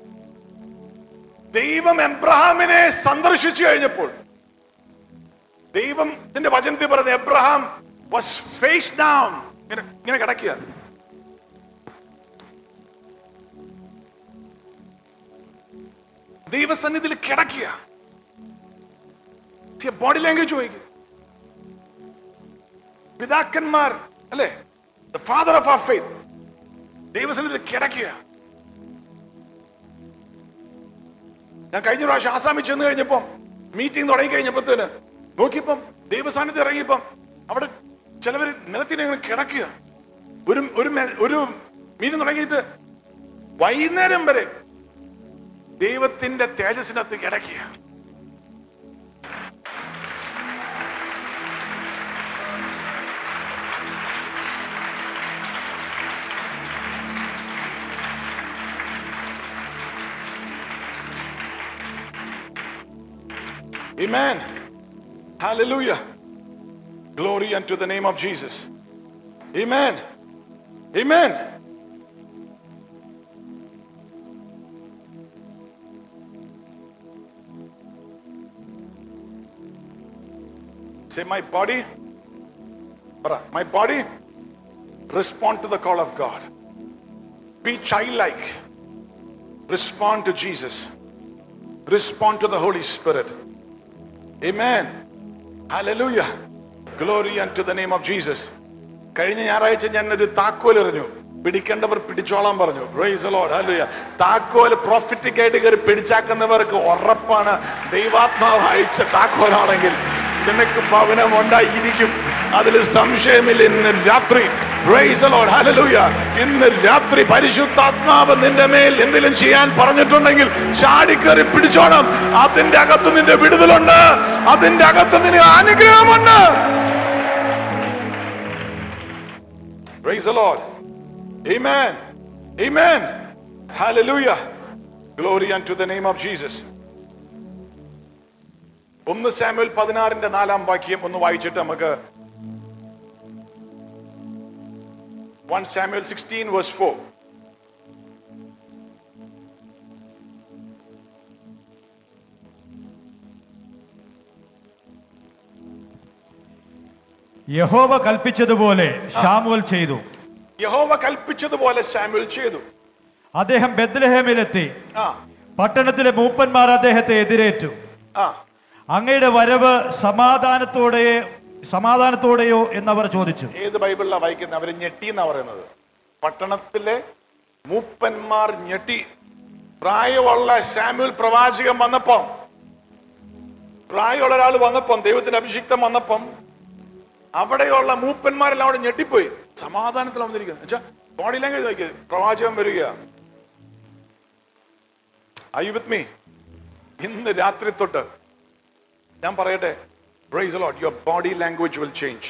B: ദൈവം എബ്രഹാമിനെ സന്ദർശിച്ചു കഴിഞ്ഞപ്പോൾ ദൈവത്തിന്റെ വചനത്തിൽ പറയുന്നത് എബ്രഹാം വാസ് ഫേസ് ഡൗൺ ഇങ്ങനെ ഇങ്ങനെ കിടക്കുക ദൈവസന്നിധിയിൽ കിടക്കുക ബോഡി ലാംഗ്വേജ് ചോദിക്കുക പിതാക്കന്മാർ അല്ലേ the father of a faith ദൈവസന്നിധിയിൽ കിടക്കുക ഞാൻ കഴിഞ്ഞ പ്രാവശ്യം ആസാമിൽ ചെന്ന് കഴിഞ്ഞപ്പം മീറ്റിംഗ് തുടങ്ങി കഴിഞ്ഞപ്പോഴത്തേന് നോക്കിയപ്പം ദൈവസാന്നിധ്യം ഇറങ്ങിയപ്പം അവിടെ ചിലവര് നിലത്തിന് ഇങ്ങനെ കിടക്കുക ഒരു ഒരു മെ- ഒരു മീറ്റിംഗ് തുടങ്ങിയിട്ട് വൈകുന്നേരം വരെ ദൈവത്തിന്റെ തേജസ്സിനകത്ത് കിടക്കുക Amen. Hallelujah. Glory unto the name of Jesus. Amen. Amen. Say, my body, Bara, my body, respond to the call of God. Be childlike. Respond to Jesus. Respond to the Holy Spirit. Amen. Hallelujah. Glory unto the name of Jesus. കഴിഞ്ഞ ഞായറാഴ്ച ഞാൻ ഒരു താക്കോൽ എറിഞ്ഞു പിടിക്കേണ്ടവർ പിടിച്ചോളാൻ പറഞ്ഞു Praise the Lord. Hallelujah. താക്കോൽ prophetic ആയിട്ട് കയറി പിടിച്ചാക്കുന്നവർക്ക് ഉറപ്പാണ് ദൈവാത്മാവ് അയച്ച താക്കോലാണെങ്കിൽ നിനക്ക് ഭവനം ഉണ്ടായിരിക്കും അതിൽ സംശയമില്ല ഇന്ന് രാത്രി Praise the Lord. Hallelujah. ഇന്ന് രാത്രി പരിശുദ്ധാത്മാവ് നിന്റെ മേൽ എന്തെങ്കിലും ചെയ്യാൻ പറഞ്ഞിട്ടുണ്ടെങ്കിൽ ചാടിക്കേറി പിടിച്ചോണം അതിന്റെ അകത്ത് നിന്റെ വിടുതലുണ്ട് അതിന്റെ അകത്ത് നിന്റെ അനുഗ്രഹമുണ്ട് Praise the Lord. Amen. Amen. Hallelujah. Glory unto the name of Jesus. ഒന്ന് സാമുവൽ പതിനാറിന്റെ നാലാം വാക്യം ഒന്ന് വായിച്ചിട്ട് നമുക്ക് one Samuel sixteen verse four
C: യഹോവ കൽപ്പിച്ചതുപോലെ ഷാമുവൽ ചെയ്തു
B: യഹോവ കൽപ്പിച്ചതുപോലെ സാമുവൽ ചെയ്തു
C: അദ്ദേഹം ബെദ്ലഹേമിലെത്തി
B: ആ
C: പട്ടണത്തിലെ മൂപ്പന്മാർ അദ്ദേഹത്തെ എതിരേറ്റു
B: ആ
C: അങ്ങയുടെ വരവ് സമാധാനത്തോടെ സമാധാനത്തോടെയോ എന്നവർ ചോദിച്ചു
B: ഏത് ബൈബിളിലാ വായിക്കുന്നത് അവര് ഞെട്ടി എന്നാ പറയുന്നത് പട്ടണത്തിലെ മൂപ്പന്മാർ ഞെട്ടി പ്രായമുള്ള സാമുവൽ പ്രവാചകൻ വന്നപ്പം പ്രായമുള്ള ഒരാൾ വന്നപ്പം ദൈവത്തിന്റെ അഭിഷിക്തം വന്നപ്പം അവിടെയുള്ള മൂപ്പന്മാരെല്ലാം അവിടെ ഞെട്ടിപ്പോയി സമാധാനത്തിൽ വന്നിരിക്കുന്നത് എന്നുവെച്ചാ ബോഡി ലാംഗ്വേജ് നോക്കിയത് പ്രവാചകൻ വരിക ഐ വിത്ത് മീ ഇന്ന് രാത്രി തൊട്ട് ഞാൻ പറയട്ടെ praise Lord your body language will change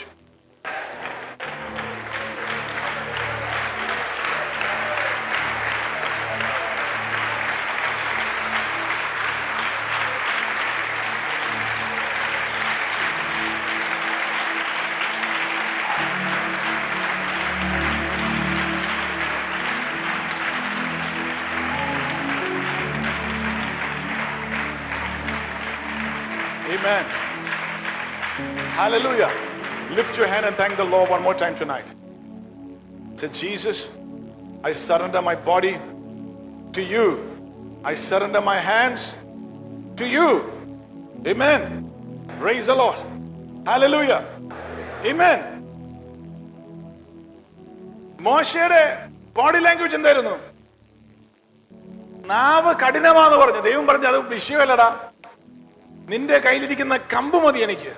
B: Amen. Hallelujah. Lift your hand and thank the Lord one more time tonight. Say, Jesus, I surrender my body To you, I surrender my hands to you. Amen. Praise the Lord. Hallelujah. Amen. മോശയുടെ body language എന്തായിരുന്നു നാവ് കഠിനമാന്ന് പറഞ്ഞു ദൈവം പറഞ്ഞു അത് വിഷയമല്ലടാ നിന്റെ കയ്യിലിരിക്കുന്ന കമ്പ് മതി എനിക്ക്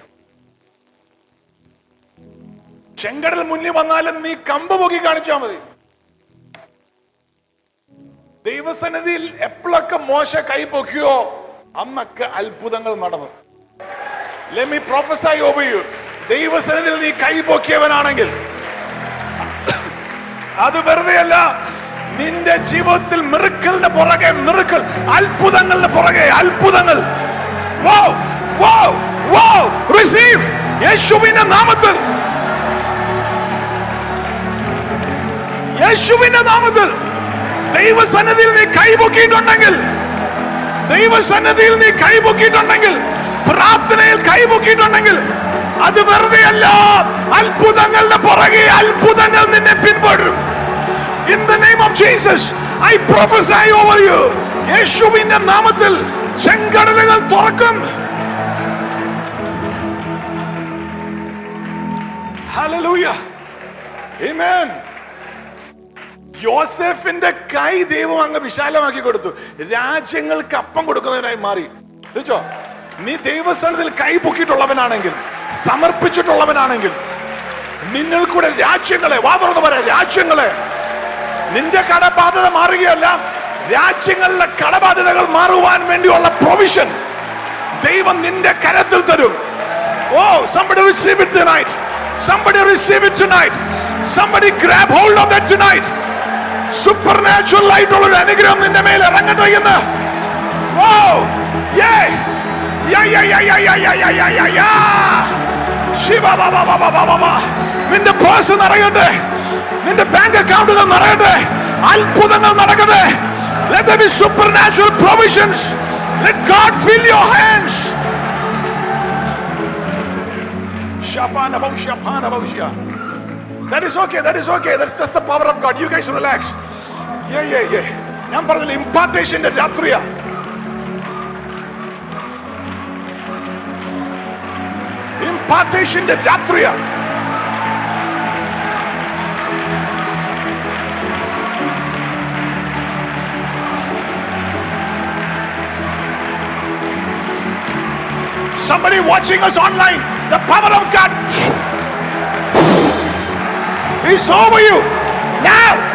B: ചെങ്കടൽ മുന്നിൽ വന്നാലും നീ കമ്പ് പൊക്കി കാണിച്ചാൽ മതി ദൈവസന്നിധിയിൽ എപ്പോഴൊക്കെ മോശ കൈ പൊക്കിയോ അന്നൊക്കെ അത്ഭുതങ്ങൾ നടന്നു Let me prophesy over you. ദൈവസന്നിധിയിൽ നീ കൈ പൊക്കിയവനാണെങ്കിൽ അത് വെറുതെയല്ല നിന്റെ ജീവിതത്തിൽ മിറുക്കലിന്റെ പുറകെ മിറുക്കൽ അത്ഭുതങ്ങളുടെ പുറകെ അത്ഭുതങ്ങൾ Wow! Wow! Wow! Receive! യേശുവിന്റെ നാമത്തിൽ യേശുവിന്റെ നാമത്തിൽ ദൈവസന്നിധിയിൽ നീ കൈപൊക്കിയിട്ടുണ്ടെങ്കിൽ ദൈവസന്നിധിയിൽ നീ കൈപൊക്കിയിട്ടുണ്ടെങ്കിൽ പ്രാർത്ഥനയിൽ കൈപൊക്കിയിട്ടുണ്ടെങ്കിൽ അത് വെറുതെയല്ല അത്ഭുതങ്ങളുടെ പുറകെ അത്ഭുതങ്ങൾ നിന്നെ പിൻപറ്റും in the name of Jesus I prophesy over you യേശുവിന്റെ നാമത്തിൽ ചെങ്കടലുകൾ തുറക്കും Hallelujah. Amen. യോസെഫിന്റെ കൈ ദൈവം അങ്ങ് വിശാലമാക്കി കൊടുത്തു രാജ്യങ്ങൾക്ക് അപ്പം കൊടുക്കുന്നതിനായി മാറി ചോദിച്ചോ നീ ദൈവസ്ഥലത്തിൽ കൈ പൊക്കിയിട്ടുള്ളവനാണെങ്കിൽ സമർപ്പിച്ചിട്ടുള്ളവനാണെങ്കിൽ നിന്നിൽ കൂടെ രാജ്യങ്ങളെ വാ തുറന്ന് പറയാം രാജ്യങ്ങളെ നിന്റെ കടബാധ്യത മാറുകയല്ല രാജ്യങ്ങളിലെ കടബാധ്യതകൾ മാറുവാൻ വേണ്ടിയുള്ള പ്രൊവിഷൻ ദൈവം നിന്റെ കരത്തിൽ തരും ഓ somebody receive it tonight somebody receive it tonight somebody grab hold of that tonight supernatural ആയിട്ടുള്ള ഒരു അനുഗ്രഹം നിന്റെ മേൽ ഇറങ്ങട്ടെ എന്ന് Wow! Yeah! Yeah, yeah, yeah, yeah, yeah, yeah, yeah, yeah, yeah, yeah! Shiva ബ, ബ, ബ, ബ, ബ, ബ, ബ. നിന്റെ പേഴ്സ് നിറയട്ടെ നിന്റെ ബാങ്ക് അക്കൗണ്ടുകൾ നിറയട്ടെ അത്ഭുതങ്ങൾ നടക്കട്ടെ Let there be supernatural provisions. Let God fill your hands. Shapana baushya, pana baushya. That is okay. That is okay. That's just the power of God. You guys relax. Yeah, yeah, yeah. ഞാൻ പറഞ്ഞില്ല ഇമ്പാർട്ടേഷന്റെ രാത്രിയാ ഇമ്പാർട്ടേഷന്റെ രാത്രിയാ Somebody watching us online, the power of God is over you now.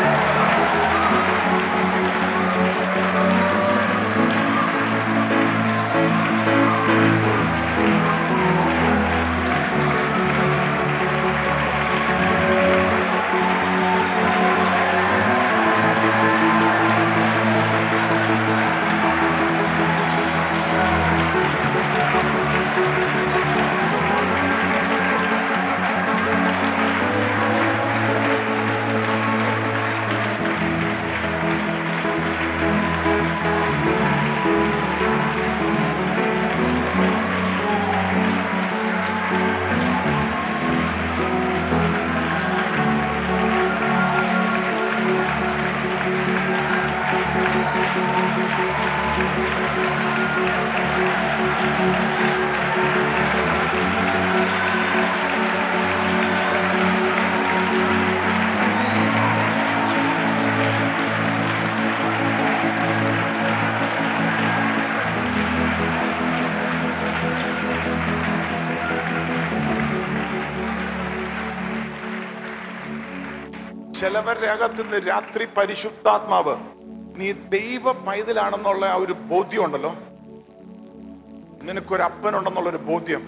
B: ചിലവരുടെ അകത്ത് നിന്ന് രാത്രി പരിശുദ്ധാത്മാവ് നീ ദൈവ പൈതലാണെന്നുള്ള ആ ഒരു ബോധ്യം ഉണ്ടല്ലോ നിനക്കൊരു അപ്പനുണ്ടെന്നുള്ള ഒരു ബോധ്യം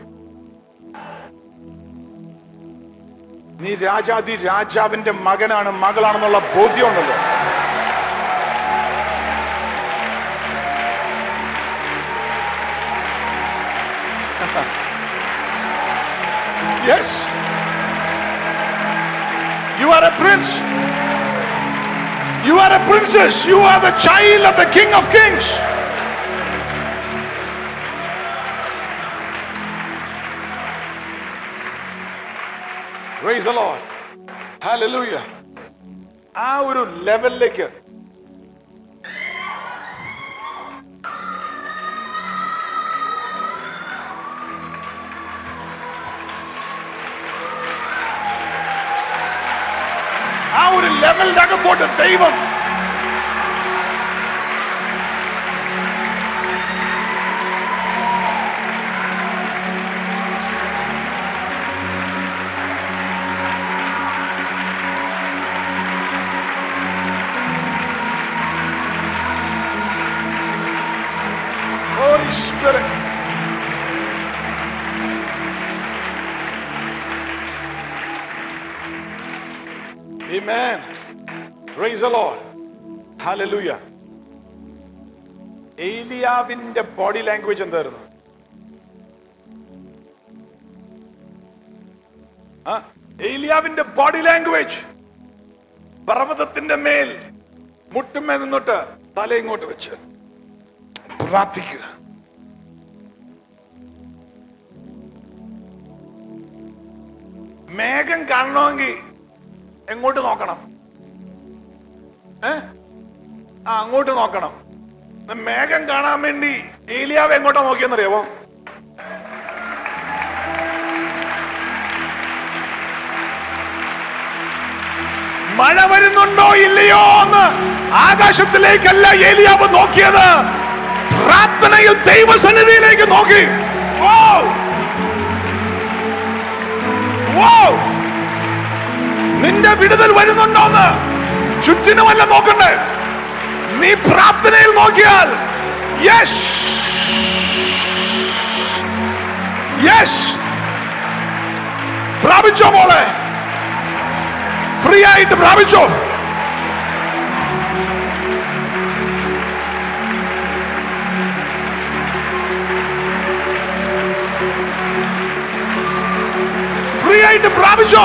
B: നീ രാജാതി രാജാവിന്റെ മകനാണ് മകളാണെന്നുള്ള ബോധ്യം ഉണ്ടല്ലോ yes You are a prince. You are a princess. You are the child of the King of Kings. Praise the Lord. Hallelujah. ആ ഒരു ലെവലിലേക്ക് ആ ഒരു ലെവലിന്റെ അകത്തോട്ട് ദൈവം Holy Spirit. Amen. Praise the Lord. Hallelujah. ഏലിയാവിന്റെ ബോഡി ലാംഗ്വേജ് എന്തായിരുന്നു ആ, ഏലിയാവിന്റെ ബോഡി ലാംഗ്വേജ് പർവ്വതത്തിന്റെ മേൽ മുട്ടുമേ നിന്നിട്ട് തല ഇങ്ങോട്ട് വെച്ച് പ്രാർത്ഥിക്കുക മേഘം കാണണമെങ്കിൽ എങ്ങോട്ട് നോക്കണം ഏ ആ അങ്ങോട്ട് നോക്കണം മേഘം കാണാൻ വേണ്ടി ഏലിയാവ് എങ്ങോട്ടാ നോക്കിയെന്നറിയാവോ മഴ വരുന്നുണ്ടോ ഇല്ലയോ എന്ന് ആകാശത്തിലേക്കല്ല ഏലിയാവ് നോക്കിയത് പ്രാർത്ഥനയിൽ ദൈവസന്നിധിയിലേക്ക് നോക്കി ഓ ഓ നിന്റെ വിടുതൽ വരുന്നുണ്ടോന്ന് ചുറ്റിനുമല്ല നോക്കണ്ടേ നീ പ്രാർത്ഥനയിൽ നോക്കിയാൽ യെസ് യെസ് പ്രാപിച്ചോ മോളെ ഫ്രീ ആയിട്ട് പ്രാപിച്ചോ ഫ്രീ ആയിട്ട് പ്രാപിച്ചോ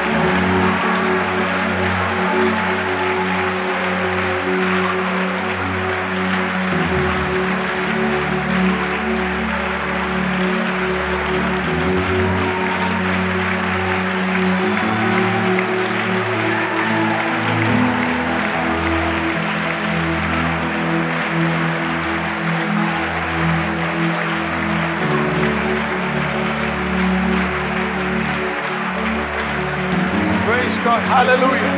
B: Praise God. Hallelujah.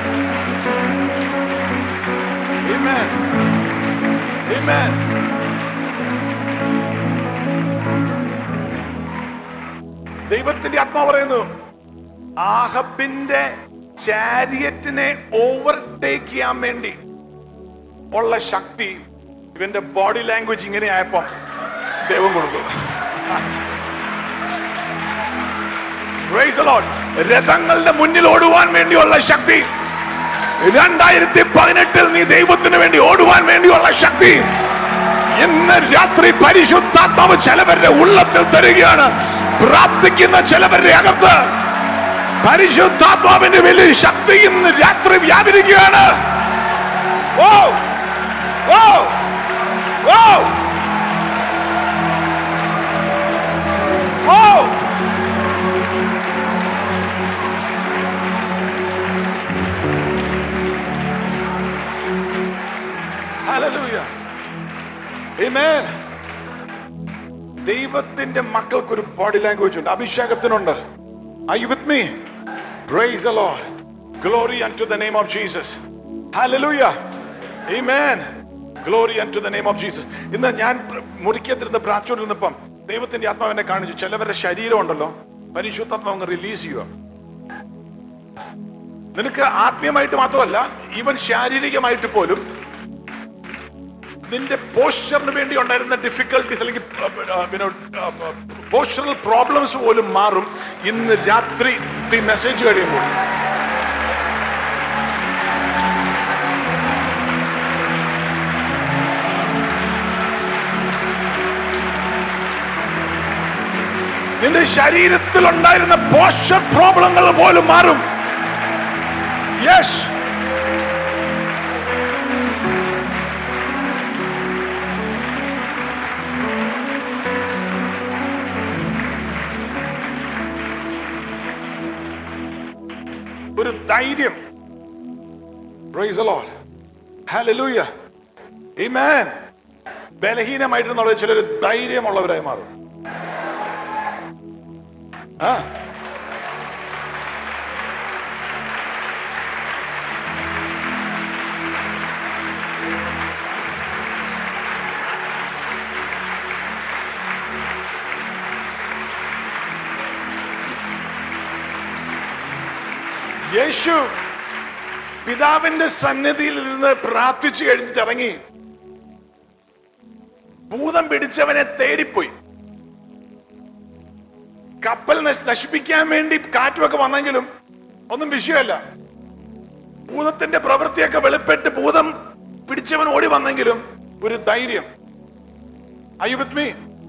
B: Amen. Amen. ദൈവത്തിന്റെ ആത്മാവ് പറയുന്നു ആഹബിന്റെ ചാരിയറ്റിനെ ഓവർടേക്ക് ചെയ്യാൻ വേണ്ടി ഉള്ള ശക്തി ഇവന്റെ ബോഡി ലാംഗ്വേജ് ഇങ്ങനെ ആയപ്പോ ദൈവം കൊടുത്തു Praise the Lord. രഥങ്ങളുടെ മുന്നിൽ ഓടുവാൻ വേണ്ടിയുള്ള ശക്തി രണ്ടായിരത്തി പതിനെട്ടിൽ നീ ദൈവത്തിന് വേണ്ടി ഓടുവാൻ വേണ്ടിയുള്ള ശക്തി ഇന്ന് രാത്രി പരിശുദ്ധാത്മാവ് ചിലവരുടെ ഉള്ളത്തിൽ തരികയാണ് പ്രാർത്ഥിക്കുന്ന ചിലവരുടെ അകത്ത് പരിശുദ്ധാത്മാവിന്റെ വലിയ ശക്തി ഇന്ന് രാത്രി വ്യാപരിക്കുകയാണ് ഓ ഓ ഓ ഓ Hallelujah. Amen. ദൈവത്തിന്റെ മക്കൾക്ക് ഒരു ബോഡി ലാംഗ്വേജ് ഉണ്ട് അഭിഷേകത്തിനുണ്ട് Are you with me? Praise the Lord. Glory unto the name of Jesus. Hallelujah. Amen. Glory unto the name of Jesus. ഇന്ന് ഞാൻ പ്ര- മുറിക്കത്തിരുന്ന് പ്രാർത്ഥിച്ചുകൊണ്ടിരുന്നപ്പം ദൈവത്തിന്റെ ആത്മാവിനെ കാണിച്ചു ചിലവരുടെ ശരീരം ഉണ്ടല്ലോ പരിശുദ്ധാത്മാവ് അങ്ങ് റിലീസ് ചെയ്യുക നിനക്ക് ആത്മീയമായിട്ട് മാത്രമല്ല ഈവൻ ശാരീരികമായിട്ട് പോലും നിന്റെ പോസ്ചറിന് വേണ്ടി ഉണ്ടായിരുന്ന ഡിഫിക്കൽട്ടീസ് അല്ലെങ്കിൽ പോസ്ചറൽ പ്രോബ്ലംസ് പോലും മാറും ഇന്ന് രാത്രി ഈ മെസ്സേജ് കഴിയുമ്പോൾ നിന്റെ ശരീരത്തിൽ ഉണ്ടായിരുന്ന പോസ്ചർ പ്രോബ്ലങ്ങൾ പോലും മാറും യെസ് ഒരു ധൈര്യം Praise the Lord. Hallelujah. Amen. ബലഹീനമായിട്ടുള്ള ചിലർ ധൈര്യമുള്ളവരായി മാറും ആ യേശു പിതാവിന്റെ സന്നിധിയിൽ ഇരുന്ന് പ്രാർത്ഥിച്ചു കഴിഞ്ഞിട്ട് ഇറങ്ങി ഭൂതം പിടിച്ചവനെ തേടിപ്പോയി കപ്പൽ നശ്- നശിപ്പിക്കാൻ വേണ്ടി കാറ്റുമൊക്കെ വന്നെങ്കിലും ഒന്നും വിഷയമല്ല ഭൂതത്തിന്റെ പ്രവൃത്തിയൊക്കെ വെളിപ്പെട്ട് ഭൂതം പിടിച്ചവൻ ഓടി വന്നെങ്കിലും ഒരു ധൈര്യം Are you with me?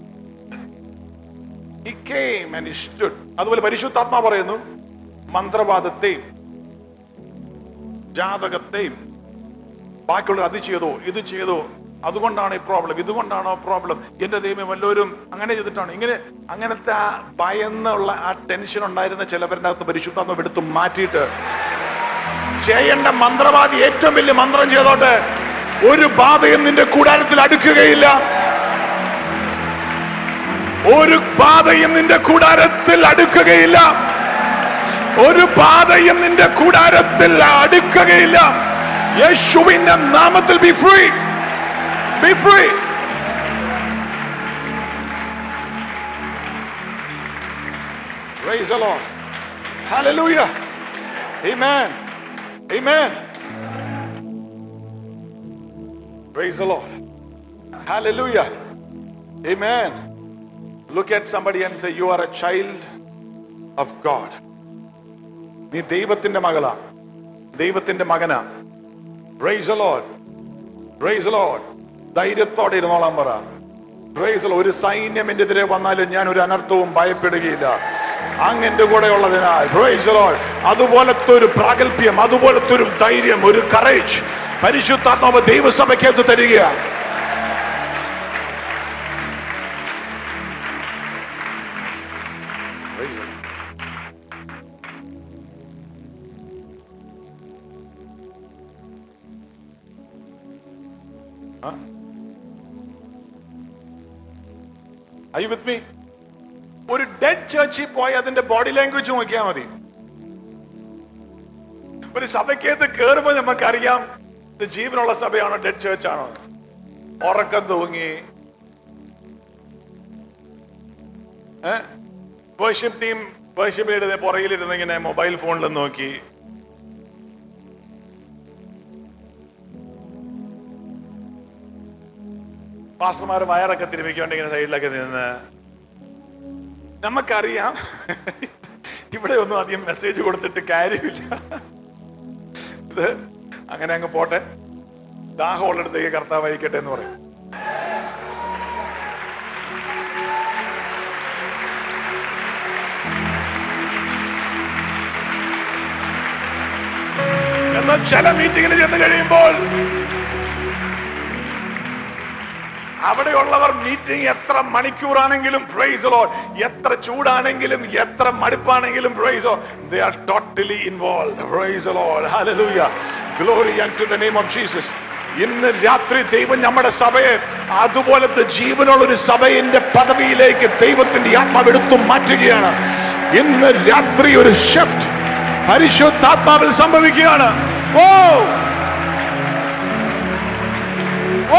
B: He came and he stood. അതുപോലെ പരിശുദ്ധാത്മാ പറയുന്നു മന്ത്രവാദത്തെയും ജാതകത്തെയും ബാക്കിയുള്ള അത് ചെയ്തോ ഇത് ചെയ്തോ അതുകൊണ്ടാണ് ഈ പ്രോബ്ലം ഇതുകൊണ്ടാണോ പ്രോബ്ലം എന്റെ ദൈവം വല്ലവരും അങ്ങനെ ചെയ്തിട്ടാണ് ഇങ്ങനെ അങ്ങനത്തെ ആ ഭയന്നുള്ള ആ ടെൻഷൻ ഉണ്ടായിരുന്ന ചിലവരുടെ അകത്ത് പരിശുദ്ധാത്മ എടുത്ത് മാറ്റിയിട്ട് ചെയ്യേണ്ട മന്ത്രവാദി ഏറ്റവും വലിയ മന്ത്രം ചെയ്തോട്ടെ ഒരു ബാധയും നിന്റെ കൂടാരത്തിൽ അടുക്കുകയില്ല ഒരു ബാധയും നിന്റെ കൂടാരത്തിൽ അടുക്കുകയില്ല ഒരു ബാധയും നിന്റെ കൂടാരത്തിൽ അടുക്കുകയില്ല യേശുവിന്റെ നാമത്തിൽ be free be free Praise the Lord. Hallelujah. Amen. Amen. Praise the Lord. Hallelujah. Amen. Look at somebody and say, You are a child of God. നീ ദൈവത്തിന്റെ മകളാ ദൈവത്തിന്റെ മകനാ പ്രൈസ് ലോഡ് പ്രൈസ് ലോഡ് ധൈര്യത്തോടെ ഇരുന്നോളാൻ പറ പ്രൈസ് ഒരു സൈന്യം എന്റെ എതിരെ വന്നാലും ഞാൻ ഒരു അനർത്ഥവും ഭയപ്പെടുകയില്ല അങ്ങ് എന്റെ കൂടെ ഉള്ളതിനാൽ പ്രൈസ് ലോഡ് അതുപോലത്തെ ഒരു പ്രാഗൽഭ്യം അതുപോലത്തെ ഒരു ധൈര്യം ഒരു കറേജ് പരിശുദ്ധാത്മാവ് ദൈവസഭയ്ക്കകത്ത് തരികയാണ് Praise the Lord. Are you with me? ഒരു ഡെഡ് ചേർച്ചിൽ പോയി അതിന്റെ ബോഡി ലാംഗ്വേജ് നോക്കിയാൽ മതി ഒരു സഭയ്ക്കകത്ത് കയറുമ്പോൾ നമുക്കറിയാം ഇത് ജീവനുള്ള സഭയാണോ ഡെഡ് ചേർച്ച് ആണോ ഉറക്കം തൂങ്ങി വേർഷിപ്പ് ടീം വേർഷിപ്പ് ലീഡർ പുറകിലിരുന്ന് ഇങ്ങനെ മൊബൈൽ ഫോണിൽ നോക്കി പാസ്റ്റർമാർ വയറൊക്കെ തിരുമിക്കൊണ്ട് ഇങ്ങനെ സൈഡിലൊക്കെ നിന്ന് നമുക്കറിയാം ഇവിടെ ഒന്നും അധികം മെസ്സേജ് കൊടുത്തിട്ട് കാര്യമില്ല ഇത് അങ്ങനെ അങ്ങ് പോട്ടെ ദാഹമുള്ളിടത്തേക്ക് കർത്താവ് അയക്കട്ടെ എന്ന് പറയും എന്നാൽ ചില മീറ്റിങ്ങിന് ചെന്ന് കഴിയുമ്പോൾ അവിടെയുള്ളവർ മീറ്റിംഗ് എത്ര മണിക്കൂറാണെങ്കിലും പ്രൈസ് ലോ എത്ര ചൂടാണെങ്കിലും എത്ര മടുപ്പാണെങ്കിലും പ്രൈസോ they are totally involve praise Lord hallelujah glory to the name of Jesus ഇന്ന് രാത്രി ദൈവം നമ്മുടെ സഭയെ അതുപോലത്തെ ജീവനുള്ള ഒരു സഭയുടെ പദവിയിലേക്ക് ദൈവത്തിന്റെ ആത്മാവ് എടുത്തു മാറ്റുകയാണ് ഇന്ന് രാത്രി ഒരു ഷിഫ്റ്റ് പരിശുദ്ധാത്മാവിൽ സംഭവിക്കുകയാണ് ഓ oh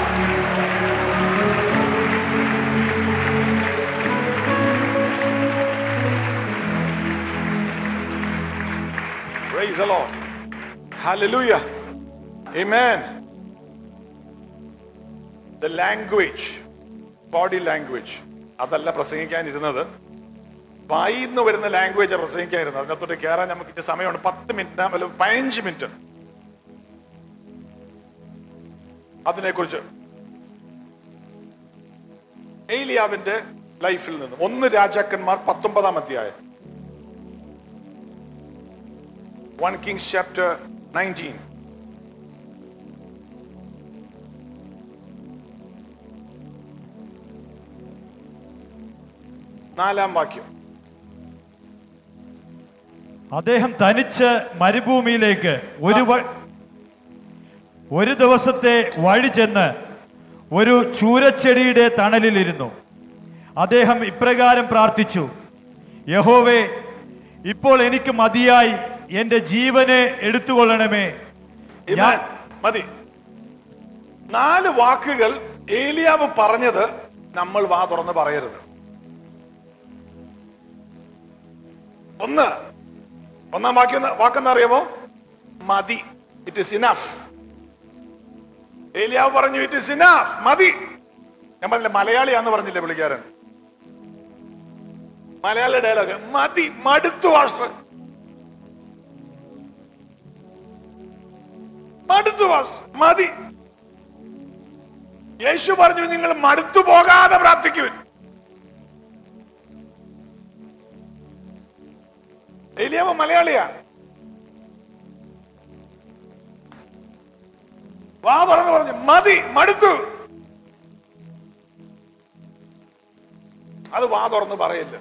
B: Praise the Lord. Hallelujah. Amen. The language, body language. അതല്ല പ്രസംഗിക്കാനിരുന്നത് വായിന്ന് വരുന്ന ലാംഗ്വേജ് പ്രസംഗിക്കാനിരുന്നത് അതിനകത്തോട്ട് കയറാൻ നമുക്ക് ഇട്ട് സമയമുണ്ട് പത്ത് മിനിറ്റ് അല്ല പതിനഞ്ച് മിനിറ്റ് അതിനെക്കുറിച്ച് ഏലിയാവിന്റെ ലൈഫിൽ നിന്ന് ഒന്ന് രാജാക്കന്മാർ പത്തൊമ്പതാം അധ്യായം 1 Kings chapter 19. നാലാം വാക്യം
C: അദ്ദേഹം തനിച്ച് മരുഭൂമിയിലേക്ക് ഒരു വ- ഒരു ദിവസത്തെ വഴി ചെന്ന് ഒരു ചൂരച്ചെടിയുടെ തണലിലിരുന്നു അദ്ദേഹം ഇപ്രകാരം പ്രാർത്ഥിച്ചു യഹോവേ ഇപ്പോൾ എനിക്ക് മതിയായി എന്റെ ജീവനെ എടുത്തുകൊള്ളണമേ
B: Amen.
C: ഞാൻ-
B: മതി നാല് വാക്കുകൾ ഏലിയാവ് പറഞ്ഞത് നമ്മൾ വാ തുറന്ന് പറയരുത് ഒന്ന് ഒന്നാം വാക്യം വാക്കെന്ന് അറിയാമോ മതി ഇറ്റ് ഇസ് ഇനഫ് ഏലിയാവ് പറഞ്ഞു ഇറ്റ് ഇസ് ഇനഫ് മതി ഞാൻ പറഞ്ഞില്ല മലയാളിയാന്ന് പറഞ്ഞില്ലേ പുള്ളിക്കാരൻ മലയാള ഡയലോഗ് മതി മടുത്തു വാസ്റ്റർ മടുത്തു വാസ്റ്റർ മതി യേശു പറഞ്ഞു നിങ്ങൾ മടുത്തു പോകാതെ പ്രാർത്ഥിക്കുവിൻ എലിയാവ് മലയാളിയാ വാ തുറന്ന് പറഞ്ഞു മതി മടുത്തു അത് വാ തുറന്ന് പറയില്ല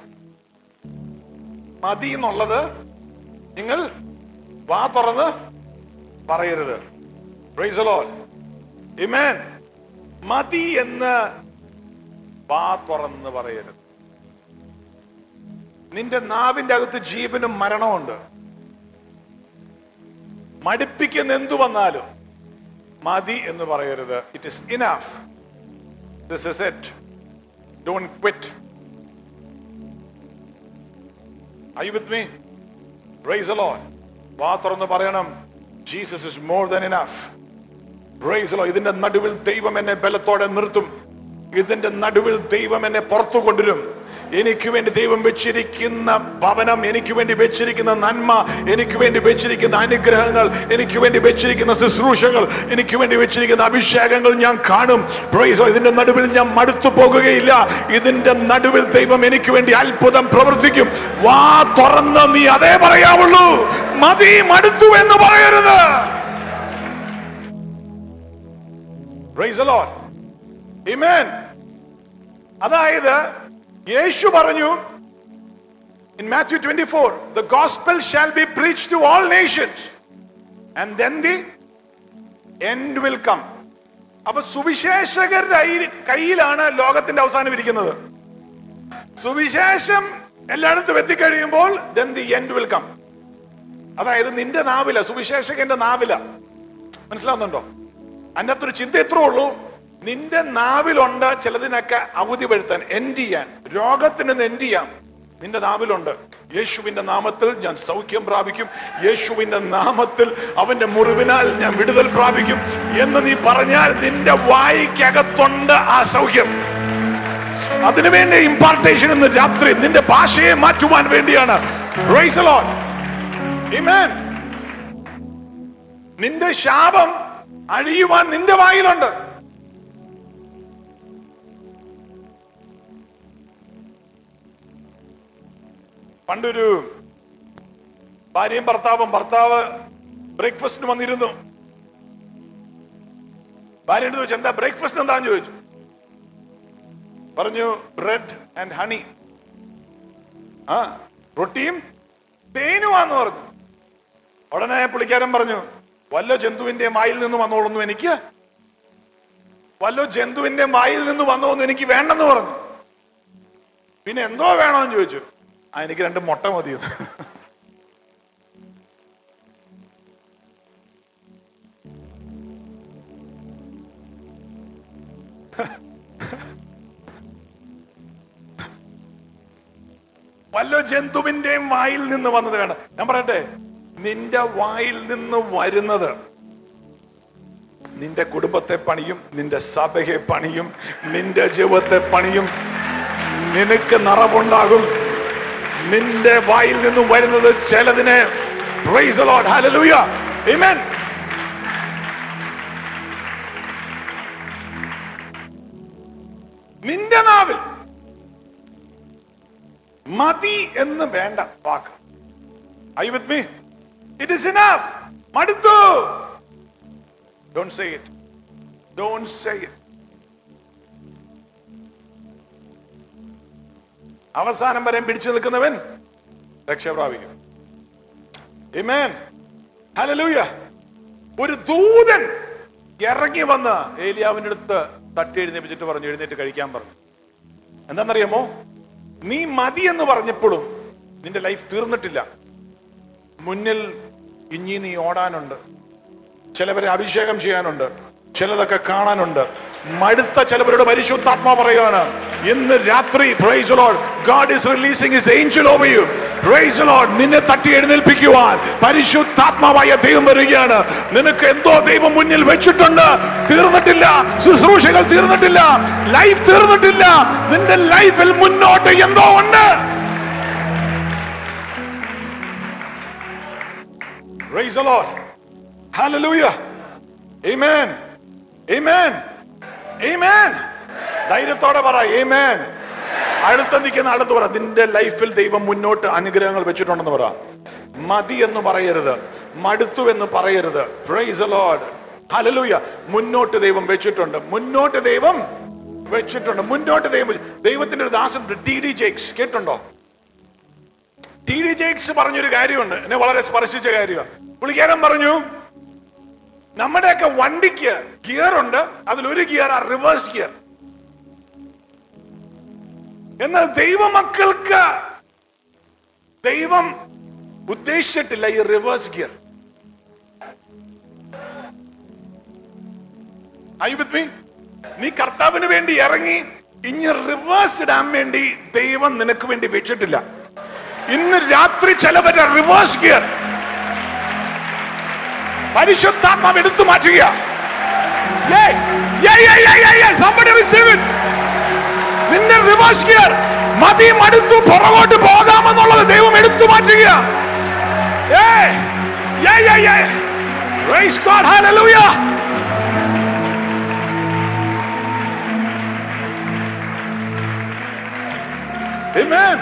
B: മതി എന്നുള്ളത് നിങ്ങൾ വാ തുറന്ന് പറയരുത് Praise the Lord. Amen. മതി എന്ന് വാ തുറന്ന് പറയരുത് നിന്റെ നാവിന്റെ അകത്ത് ജീവനും മരണമുണ്ട് മടുപ്പിക്കുന്ന എന്തു വന്നാലും മതി എന്ന് പറയരുത് it is enough this is it don't quit I with me praise alone വാ തുറന്ന് പറയണം Jesus is more than enough praise alone ഇതിന്റെ നടുവിൽ ദൈവം എന്നെ ബലത്തോടെ നിർത്തും ഇതിന്റെ നടുവിൽ ദൈവം എന്നെ പുറത്തു കൊണ്ടുവരും എനിക്ക് വേണ്ടി ദൈവം വെച്ചിരിക്കുന്ന ഭവനം എനിക്ക് വേണ്ടി വെച്ചിരിക്കുന്ന നന്മ എനിക്ക് വേണ്ടി വെച്ചിരിക്കുന്ന അനുഗ്രഹങ്ങൾ എനിക്ക് വേണ്ടി വെച്ചിരിക്കുന്ന ശുശ്രൂഷകൾ എനിക്ക് വേണ്ടി വെച്ചിരിക്കുന്ന അഭിഷേകങ്ങൾ ഞാൻ കാണും Praise the Lord. ഇതിന്റെ നടുവിൽ ഞാൻ മടുത്തു പോകുകയില്ല ഇതിന്റെ നടുവിൽ ദൈവം എനിക്ക് വേണ്ടി അത്ഭുതം പ്രവർത്തിക്കും വാ തുറന്ന് നീ അതേ പറയാവുള്ളൂ മതി മടുത്തു എന്ന് പറയരുത് Praise the Lord. Amen. അതായത് യേശു പറഞ്ഞു in Matthew 24 the gospel shall be preached to all nations and then the end will come അപ്പൊ സുവിശേഷകരുടെ കയ്യിൽ- കയ്യിലാണ് ലോകത്തിന്റെ അവസാനം ഇരിക്കുന്നത് സുവിശേഷം എല്ലായിടത്തും എത്തിക്കഴിയുമ്പോൾ then the end will come അതായത് നിന്റെ നാവില സുവിശേഷകന്റെ നാവില മനസ്സിലാവുന്നുണ്ടോ അതിൻ്റെ അകത്തൊരു ചിന്ത എത്ര ഉള്ളൂ നിന്റെ നാവിലുണ്ട് ചിലതിനൊക്കെ അവധി വരുത്താൻ എൻഡ് ചെയ്യാൻ രോഗത്തിന് എൻഡ് ചെയ്യാം നിന്റെ നാവിലുണ്ട് യേശുവിന്റെ നാമത്തിൽ ഞാൻ സൗഖ്യം പ്രാപിക്കും യേശുവിന്റെ നാമത്തിൽ അവന്റെ മുറിവിനാൽ ഞാൻ വിടുതൽ പ്രാപിക്കും എന്ന് നീ പറഞ്ഞാൽ നിന്റെ വായിക്കകത്തുണ്ട് ആ സൗഖ്യം അതിനുവേണ്ടി ഇമ്പാർട്ടേഷൻ ഇന്ന് രാത്രി നിന്റെ ഭാഷയെ മാറ്റുവാൻ വേണ്ടിയാണ് Praise the Lord. Amen. നിന്റെ ശാപം അഴിയുവാൻ നിന്റെ വായിലുണ്ട് പണ്ടൊരു ഭാര്യയും ഭർത്താവും ഭർത്താവ് ബ്രേക്ക്ഫാസ്റ്റിന് വന്നിരുന്നു ഭാര്യ എടുത്ത് ചോദിച്ചു എന്താ ബ്രേക്ക്ഫാസ്റ്റ് എന്താന്ന് ചോദിച്ചു പറഞ്ഞു ബ്രെഡ് ആൻഡ് ഹണി ആ റൊട്ടിയും തേനുമാന്ന് പറഞ്ഞു ഉടനെ പുള്ളിക്കാരൻ പറഞ്ഞു വല്ല ജന്തുവിന്റെ വായിൽ നിന്ന് വന്നോളൊന്നു എനിക്ക് വല്ല ജന്തുവിന്റെ വായിൽ നിന്ന് വന്നോന്ന് എനിക്ക് വേണ്ടെന്ന് പറഞ്ഞു പിന്നെ എന്തോ വേണോന്ന് ചോദിച്ചു ആ എനിക്ക് രണ്ട് മുട്ട മതി വല്ല ജന്തുവിന്റെയും വായിൽ നിന്ന് വന്നത് വേണ്ട ഞാൻ പറയട്ടെ നിന്റെ വായിൽ നിന്ന് വരുന്നത് നിന്റെ കുടുംബത്തെ പണിയും നിന്റെ സഭയെ പണിയും നിന്റെ ജീവിതത്തെ പണിയും നിനക്ക് നിറവുണ്ടാകും നിന്റെ വായിൽ നിന്നും വരുന്നത് ചിലതിനെ Praise the Lord. Hallelujah. Amen. നിന്റെ നാവിൽ മതി എന്ന് വേണ്ട വാക്ക് I with me it is enough മടുത്തു don't say it don't say it അവസാനം വരെ പിടിച്ചു നിൽക്കുന്നവൻ രക്ഷ പ്രാപിക്കും Amen. Hallelujah. ഒരു ദൂതൻ ഇറങ്ങി വന്ന് ഏലിയാവിന്റെ അടുത്ത് തട്ടി എഴുന്നേപ്പിച്ചിട്ട് പറഞ്ഞു എഴുന്നേറ്റ് കഴിക്കാൻ പറഞ്ഞു എന്താണെന്നറിയാമോ നീ മതി എന്ന് പറഞ്ഞപ്പോഴും നിന്റെ ലൈഫ് തീർന്നിട്ടില്ല മുന്നിൽ ഇനി നീ ഓടാനുണ്ട് ചിലവരെ അഭിഷേകം ചെയ്യാനുണ്ട് ചിലതൊക്കെ കാണാനുണ്ട് മടുത്ത ചിലവരുടെ പരിശുദ്ധാത്മാ പറയുകയാണ് ഇന്ന് രാത്രി praise Lord God is releasing his angel over you praise Lord നിന്നെ തട്ടി എഴുന്നേൽപ്പിക്കുവാൻ പരിശുദ്ധാത്മാവായ ദൈവം വരികയാണ് നിനക്ക് എന്തോ ദൈവം മുന്നിൽ വെച്ചിട്ടുണ്ട് തീർന്നിട്ടില്ല ശുശ്രൂഷകൾ തീർന്നിട്ടില്ല ലൈഫ് തീർന്നിട്ടില്ല നിന്റെ ലൈഫിൽ മുന്നോട്ട് എന്തോ ഉണ്ട് Praise the Lord. Hallelujah. Amen. Amen. Amen. ധൈര്യത്തോടെ പറ Amen. അടുത്ത നിൽക്കുന്ന അടുത്ത് പറ നിന്റെ ലൈഫിൽ ദൈവം മുന്നോട്ട് അനുഗ്രഹങ്ങൾ വെച്ചിട്ടുണ്ടെന്ന് പറ മതി എന്ന് പറയരുത് മടുത്തു എന്ന് പറയരുത് പ്രൈസ് ലോഡ് ഹലലൂയ മുന്നോട്ട് ദൈവം വെച്ചിട്ടുണ്ട് മുന്നോട്ട് ദൈവം വെച്ചിട്ടുണ്ട് മുന്നോട്ട് ദൈവം ദൈവത്തിന്റെ ഒരു ദാസൻ ടി ഡി ജേക്സ് കേട്ടുണ്ടോ ടി ഡി ജേക്സ് പറഞ്ഞൊരു കാര്യമുണ്ട് എന്നെ വളരെ സ്പർശിച്ച കാര്യമാണ് പുള്ളിക്കാരൻ പറഞ്ഞു നമ്മുടെയൊക്കെ വണ്ടിക്ക് ഗിയർ ഉണ്ട് അതിലൊരു ഗിയർ ആ റിവേഴ്സ് ഗിയർ എന്നാൽ ദൈവമക്കൾക്ക് ദൈവം ഉദ്ദേശിച്ചിട്ടില്ല ഈ reverse gear I with me നീ കർത്താവിന് വേണ്ടി ഇറങ്ങി ഇനി റിവേഴ്സ് ഇടാൻ വേണ്ടി ദൈവം നിനക്ക് വേണ്ടി വെച്ചിട്ടില്ല ഇന്ന് രാത്രി ചിലവരുടെ റിവേഴ്സ് ഗിയർ പരിശുദ്ധാത്മാവ് എടുത്തു മാറ്റുക Yay! Yay, yay, yay, yay, yay! Somebody receive it. നിന്റെ റിവേഴ്സ് ഗിയർ മതി മടുത്തു പുറകോട്ട് പോകാമെന്നുള്ളത് ദൈവം എടുത്തു മാറ്റുക Yay! Yay, yay, yay! Praise God, hallelujah! Amen.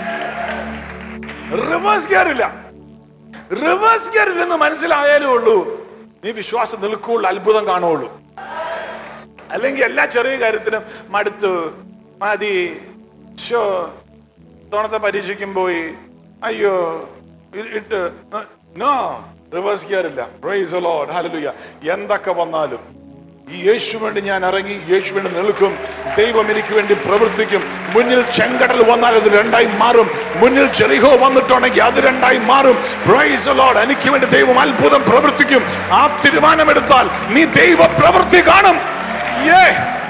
B: Reverse gear ഇല്ല റിവേഴ്സ് ഗിയർ ഇല്ലെന്ന് മനസ്സിലായാലേ ഉള്ളൂ നീ വിശ്വാസം നിൽക്കുള്ളൂ അത്ഭുതം കാണുള്ളൂ അല്ലെങ്കിൽ എല്ലാ ചെറിയ കാര്യത്തിനും മടുത്തു മതി ഷോ തോണത്തെ പരീക്ഷിക്കും പോയി അയ്യോ ഇത് ഇട്ട് നോ റിവേഴ്സ് ഗിയർ ഇല്ല പ്രൈസ് ലോഡ് ഹല്ലേലൂയ എന്തൊക്കെ വന്നാലും ഈ യേശു വേണ്ടി ഞാൻ ഇറങ്ങി യേശു വേണ്ടി നിൽക്കും ദൈവം എനിക്ക് വേണ്ടി പ്രവർത്തിക്കും മുന്നിൽ ചെങ്കടൽ വന്നാൽ അത് രണ്ടായി മാറും മുന്നിൽ ചെറിഹോ വന്നിട്ടുണ്ടെങ്കിൽ അത് രണ്ടായി മാറും പ്രൈസ് ലോഡ് എനിക്ക് വേണ്ടി ദൈവം അത്ഭുതം പ്രവർത്തിക്കും ആ തീരുമാനമെടുത്താൽ നീ ദൈവ പ്രവൃത്തി കാണും ഏ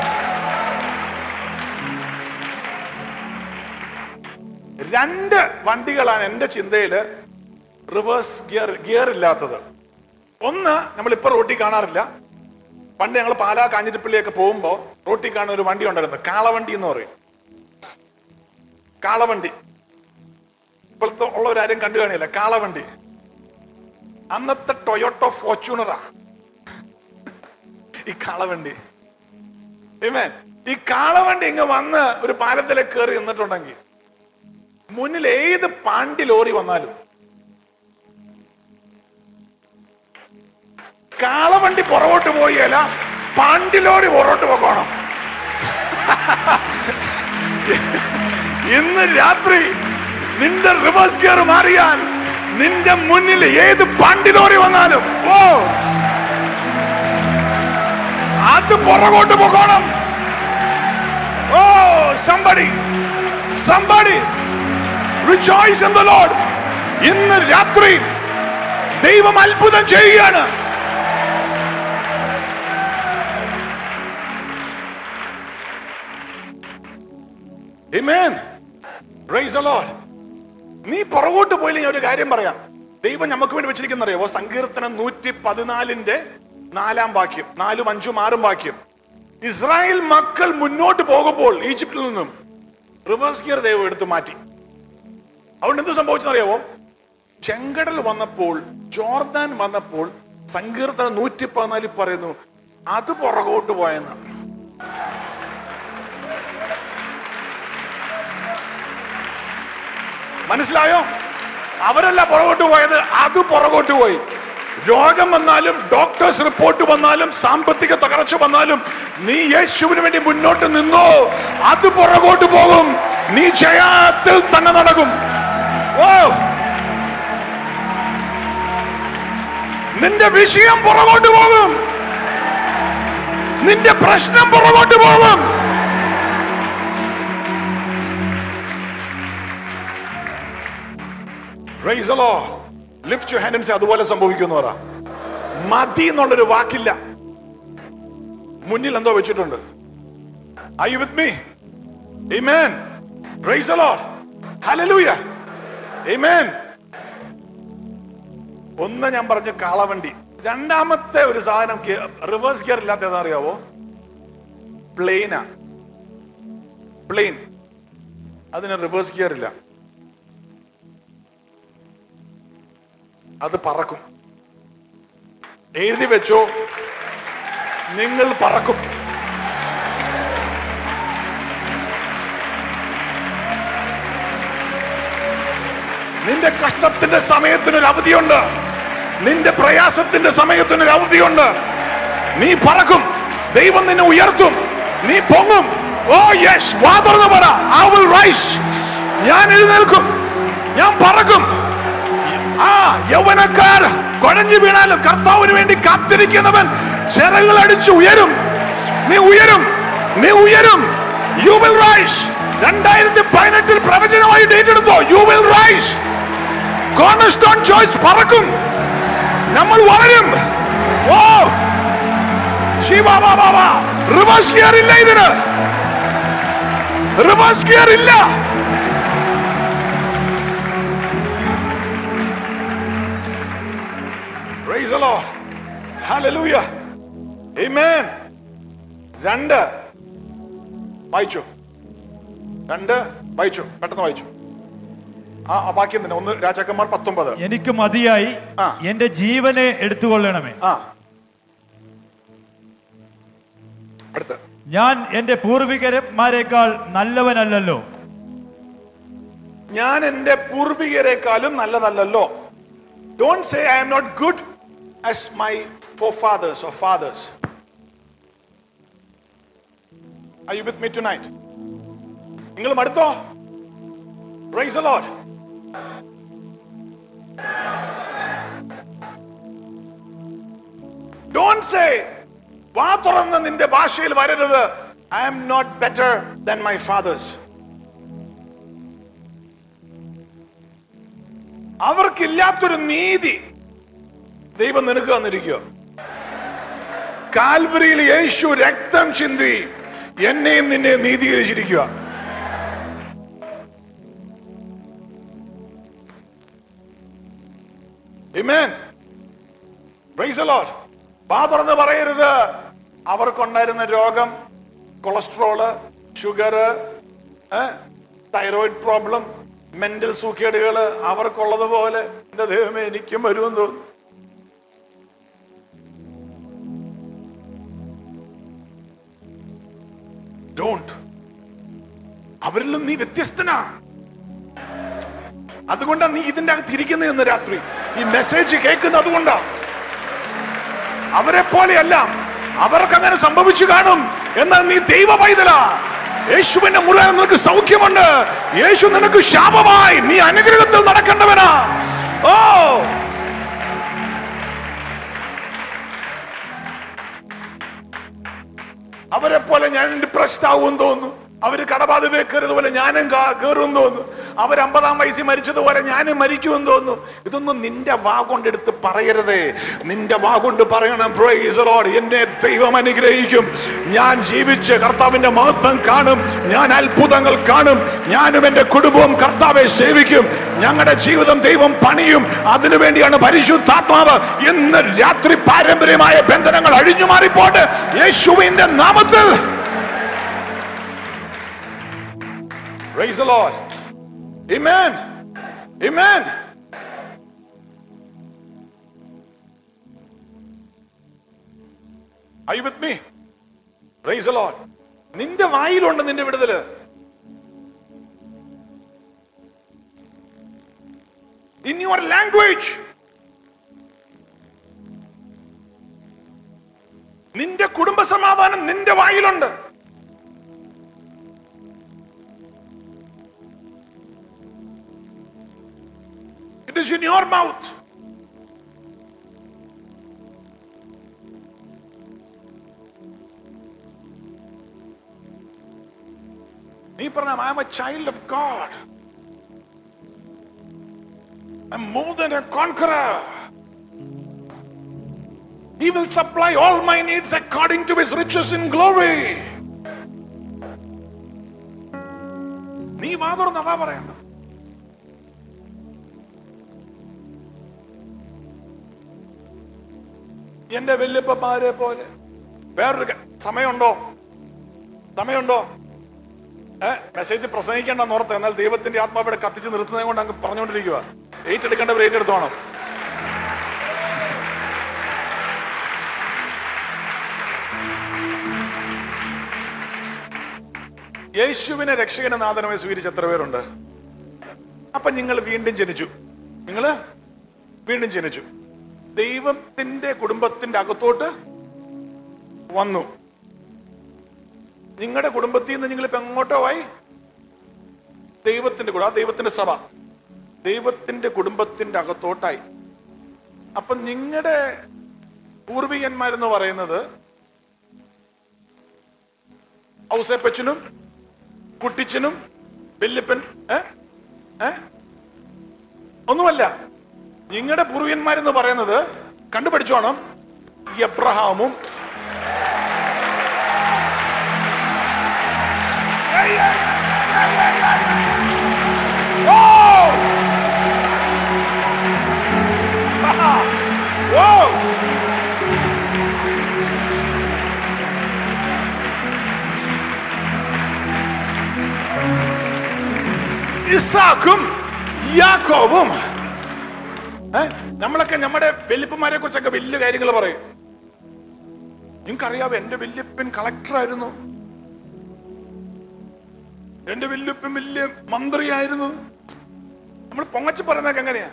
B: രണ്ട് വണ്ടികളാണ് എന്റെ ചിന്തയില് റിവേഴ്സ് ഗിയർ ഗിയർ ഇല്ലാത്തത് ഒന്ന് നമ്മൾ ഇപ്പൊ റോട്ടിൽ കാണാറില്ല പണ്ട് ഞങ്ങൾ പാലാ കാഞ്ഞിരപ്പള്ളിയൊക്കെ പോകുമ്പോ റോട്ടിൽ കാണുന്ന ഒരു വണ്ടി ഉണ്ടായിരുന്നു കാളവണ്ടി എന്ന് പറയും കാളവണ്ടി ഇപ്പോഴത്തെ ഉള്ളവരാരും കണ്ടു കാണില്ല കാളവണ്ടി അന്നത്തെ ടൊയോട്ടോ ഫോർച്യൂണറാ ഈ കാളവണ്ടി Amen. ഈ കാളവണ്ടി ഇങ്ങ് വന്ന് ഒരു പാലത്തിലേക്ക് കയറി നിന്നിട്ടുണ്ടെങ്കിൽ മുന്നിൽ ഏത് പാണ്ടി ലോറി വന്നാലും കാളവണ്ടി പുറകോട്ട് പോയല്ല പാണ്ടി ലോറി പുറകോട്ട് പോകണം ഇന്ന് രാത്രി നിന്റെ റിവേഴ്സ് ഗിയർ മാറിയാൽ നിന്റെ മുന്നിൽ ഏത് പാണ്ടി ലോറി വന്നാലും ഓ അത് പുറകോട്ട് പോകണം oh somebody somebody rejoice in the Lord ഇന്ന് രാത്രി ദൈവം അത്ഭുതം ചെയ്യുകയാണ് Amen. Praise the Lord. നീ പുറകോട്ട് പോയില്ലെങ്കിൽ ഒരു കാര്യം പറയാം ദൈവം നമുക്ക് വേണ്ടി വെച്ചിരിക്കുന്ന അറിയാവോ സങ്കീർത്തനം നൂറ്റി പതിനാലിന്റെ നാലാം വാക്യം നാലും അഞ്ചും ആറും വാക്യം ഇസ്രായേൽ മക്കൾ മുന്നോട്ട് പോകുമ്പോൾ ഈജിപ്തിൽ നിന്നും റിവേഴ്സ് ഗിയർ ദൈവം എടുത്തു മാറ്റി അതുകൊണ്ട് എന്ത് സംഭവിച്ചെന്നറിയാവോ ചെങ്കടൽ വന്നപ്പോൾ ജോർദാൻ വന്നപ്പോൾ സങ്കീർത്തനം നൂറ്റി പതിനാലിൽ പറയുന്നു അത് പുറകോട്ട് പോയെന്ന് മനസ്സിലായോ അവരല്ല പുറകോട്ട് പോയത് അത് പുറകോട്ട് പോയി രോഗം വന്നാലും ഡോക്ടേഴ്സ് റിപ്പോർട്ട് വന്നാലും സാമ്പത്തിക തകർച്ച വന്നാലും നീ യേശുവിന് വേണ്ടി മുന്നോട്ട് നിന്നോ അത് പുറകോട്ട് പോകും നീ ജയത്തിൽ തന്നെ നടക്കും ഓ നിന്റെ വിഷയം പുറകോട്ട് പോകും നിന്റെ പ്രശ്നം പുറകോട്ട് പോകും Praise the Lord. Lift your hand and say അതുപോലെ സംഭവിക്കും എന്ന് പറ മതി എന്നുള്ളൊരു വാക്കില്ല മുന്നിൽ എന്തോ വെച്ചിട്ടുണ്ട് Are you with me? Amen. Praise the Lord. Hallelujah. Amen. ഒന്ന് ഞാൻ പറഞ്ഞ കാളവണ്ടി രണ്ടാമത്തെ ഒരു സാധനം റിവേഴ്സ് ഗിയർ ഇല്ലാത്ത ഏതാ അറിയാവോ പ്ലെയിനാ പ്ലെയിൻ അതിന് റിവേഴ്സ് ഗിയർ ഇല്ല അത് പറക്കും എഴുതി വെച്ചോ നിങ്ങൾ പറക്കും നിന്റെ കഷ്ടത്തിന്റെ സമയത്തിനൊരു അവധിയുണ്ട് നിന്റെ പ്രയാസത്തിന്റെ സമയത്തിനൊരു അവധിയുണ്ട് നീ പറക്കും ദൈവം നിന്നെ ഉയർത്തും നീ പൊങ്ങും ഓ യെസ് വാ തുറന്ന് പറ ഐ വിൽ റൈസ് ഞാൻ എഴുന്നേൽക്കും ഞാൻ പറക്കും ആ യൗവനക്കാർ കുഴഞ്ഞു വീണാലും കർത്താവിന് വേണ്ടി കാത്തിരിക്കുന്നവൻ ചിറകൾ അടിച്ച് ഉയരും നീ ഉയരും നീ ഉയരും യു വിൽ റൈസ് രണ്ടായിരത്തി പതിനെട്ടിൽ പ്രവചനമായി ഡേറ്റ് എടുത്തോ you will rise cornerstone choice പറക്കും നമ്മൾ വളരും ഓ റിവേഴ്സ് ഗിയർ ഇല്ല ഇതിന് റിവേഴ്സ് ഗിയർ ഇല്ല Praise the Lord. Hallelujah. Amen. രണ്ട് വായിച്ചു രണ്ട് വായിച്ചു പെട്ടെന്ന് വായിച്ചു ആ ആ, ബാക്കി തന്നെ ഒന്ന് രാജാക്കന്മാർ പത്തൊമ്പത്
C: എനിക്ക് മതിയായി
B: ആ.
C: എന്റെ ജീവനെ എടുത്തുകൊള്ളണമേ
B: ആ അടുത്ത്
C: ഞാൻ എന്റെ പൂർവികരന്മാരെക്കാൾ നല്ലവനല്ലല്ലോ
B: ഞാൻ എന്റെ പൂർവികരെക്കാളും നല്ലതല്ലല്ലോ don't say I'm not good as my forefathers or fathers I you with me tonight നിങ്ങൾ മടുത്തോ പ്രൈസ് ലോഡ് ഡോണ്ട് സേ വാ തുറന്ന് നിന്റെ ഭാഷയിൽ വരരുത് I am not better than my fathers അവർക്കില്ലാത്തൊരു നീതി ദൈവം നിനക്ക് തന്നിരിക്കുക കാൽവരിയിൽ യേശു രക്തം ചിന്തി എന്നെയും നിന്നെ നീതീകരിച്ചിരിക്കുക Amen. Praise the Lord. വാ തുറന്ന് പറയരുത് അവർക്കുണ്ടായിരുന്ന രോഗം cholesterol sugar thyroid problem mental സൂക്കേടുകൾ അവർക്കുള്ളതുപോലെ എന്റെ ദൈവമേ എനിക്കും വരുമെന്ന് തോന്നുന്നു ഡോണ്ട് അവരിൽ നിന്ന് നീ വ്യത്യസ്തനാ അതുകൊണ്ടാ നീ ഇതിന്റെ അകത്ത് ഇരിക്കുന്നത് ഇന്ന് രാത്രി ഈ മെസ്സേജ് കേൾക്കുന്നത് അതുകൊണ്ടാ അവരെ പോലെയല്ല അവർക്ക് അങ്ങനെ സംഭവിച്ചു കാണും എന്നാൽ നീ ദൈവ പൈതലാ യേശുവിന്റെ മുറിയിൽ നിനക്ക് സൗഖ്യമുണ്ട് യേശു നിനക്ക് ശാപമായി നീ അനുഗ്രഹത്തിൽ നടക്കേണ്ടവനാ ഓ അവരെ പോലെ ഞാൻ ഡിപ്രസ്ഡ് ആവും തോന്നുന്നു അവര് കടബാധ്യത കയറിയതുപോലെ ഞാനും കയറും തോന്നുന്നു അവർ അമ്പതാം വയസ്സിൽ മരിച്ചതുപോലെ ഞാനും മരിക്കുമെന്ന് തോന്നുന്നു ഇതൊന്നും നിന്റെ വാ കൊണ്ടെടുത്ത് പറയരുതേ നിന്റെ വാ കൊണ്ട് പറയണം praise the Lord. എന്നെ ദൈവം അനുഗ്രഹിക്കും ഞാൻ ജീവിച്ച് കർത്താവിന്റെ മഹത്വം കാണും ഞാൻ അത്ഭുതങ്ങൾ കാണും ഞാനും എന്റെ കുടുംബവും കർത്താവെ സേവിക്കും ഞങ്ങളുടെ ജീവിതം ദൈവം പണിയും അതിനുവേണ്ടിയാണ് പരിശുദ്ധാത്മാവ് ഇന്ന് രാത്രി പാരമ്പര്യമായ ബന്ധനങ്ങൾ അഴിഞ്ഞു മാറിപ്പോട്ടെ യേശുവിന്റെ നാമത്തിൽ Praise the Lord. Amen. Amen. Are you with me? Praise the Lord. നിന്റെ വായിലുണ്ട് നിന്റെ വിടുതല് ഇൻ യുവർ ലാംഗ്വേജ് നിന്റെ കുടുംബ സമാധാനം നിന്റെ വായിലുണ്ട് It is in your mouth. നീ പറഞ്ഞ I'm a child of God I'm more than a conqueror He will supply all my needs according to his riches in glory. നീ വാതുറന്ന് അതാ പറയണ്ട എന്റെ വല്യപ്പന്മാരെ പോലെ വേറൊരു ക- സമയമുണ്ടോ സമയമുണ്ടോ ഏ മെസ്സേജ് പ്രസംഗിക്കേണ്ടെന്ന് ഓർത്ത് എന്നാൽ ദൈവത്തിന്റെ ആത്മാവിടെ കത്തിച്ച് നിർത്തുന്നത് കൊണ്ട് അങ്ങ് പറഞ്ഞുകൊണ്ടിരിക്കുക ഏറ്റെടുക്കേണ്ടവർ ഏറ്റെടുത്തോണം യേശുവിനെ രക്ഷകന നാഥനമായി സ്വീകരിച്ച എത്ര പേരുണ്ട് അപ്പൊ നിങ്ങൾ വീണ്ടും ജനിച്ചു നിങ്ങള് വീണ്ടും ജനിച്ചു ദൈവത്തിന്റെ കുടുംബത്തിന്റെ അകത്തോട്ട് വന്നു നിങ്ങളുടെ കുടുംബത്തിൽ നിന്ന് നിങ്ങൾ ഇപ്പൊ എങ്ങോട്ടോ ആയി ദൈവത്തിന്റെ കൂടെ ആ ദൈവത്തിന്റെ സഭ ദൈവത്തിന്റെ കുടുംബത്തിന്റെ അകത്തോട്ടായി അപ്പൊ നിങ്ങളുടെ പൂർവികന്മാരെന്ന് പറയുന്നത് ഔസേപ്പച്ചനും കുട്ടിച്ചനും വല്യപ്പൻ ഏ ഏ ഒന്നുമല്ല നിങ്ങളുടെ പൂർവികന്മാരെന്ന് പറയുന്നത് കണ്ടുപഠിച്ചോണം എബ്രഹാമും Whoa! ഇസാക്കും യാക്കോബും ഏ? നമ്മളൊക്കെ നമ്മുടെ വല്യപ്പന്മാരെ കുറിച്ചൊക്കെ വലിയ കാര്യങ്ങൾ പറയും നിങ്ങൾക്കറിയാവോ എന്റെ വല്യപ്പൻ കളക്ടറായിരുന്നു എന്റെ വല്യപ്പൻ വലിയ മന്ത്രിയായിരുന്നു നമ്മൾ പൊങ്ങച്ച് പറയുന്നതൊക്കെ എങ്ങനെയാ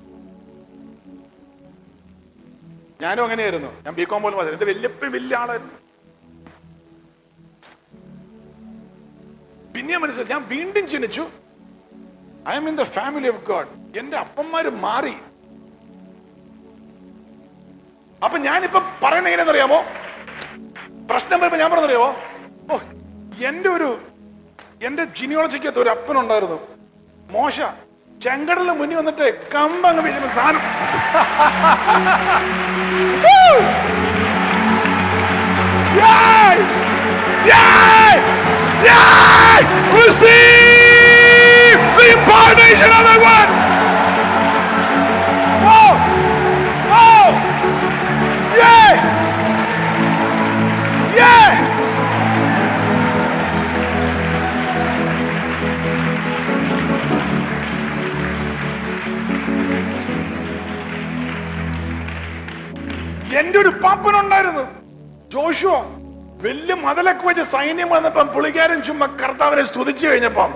B: ഞാനും അങ്ങനെയായിരുന്നു ഞാൻ ബി കോം പോലെ എന്റെ വല്യപ്പൻ വലിയ ആളായിരുന്നു പിന്നെ മനസ്സിലായി ഞാൻ വീണ്ടും ജനിച്ചു I'm in the family of God എന്റെ അപ്പന്മാര് മാറി അപ്പൊ ഞാനിപ്പോ പറയുന്ന എങ്ങനെയാണെന്നറിയാമോ പ്രശ്നം വരുമ്പോ ഞാൻ പറഞ്ഞറിയാമോ ഓ എന്റെ ഒരു എന്റെ ജിനിയോളജിക്കകത്ത് ഒരു അപ്പനുണ്ടായിരുന്നു മോശ ചെങ്കടലിന് മുന്നിൽ വന്നിട്ട് കമ്പ അങ്ങ് വീഴുന്ന സാധനം Yay! Yay! Yay! Receive the impartation of the word! Whoa! Whoa! Yay! Yay! എന്റെ ഒരു പാപ്പനുണ്ടായിരുന്നു ജോഷുവ വലിയ മതിലൊക്കെ വെച്ച് സൈന്യം വന്നപ്പം പുള്ളിക്കാരൻ ചുമ്മാ കർത്താവിനെ സ്തുതിച്ചു കഴിഞ്ഞപ്പം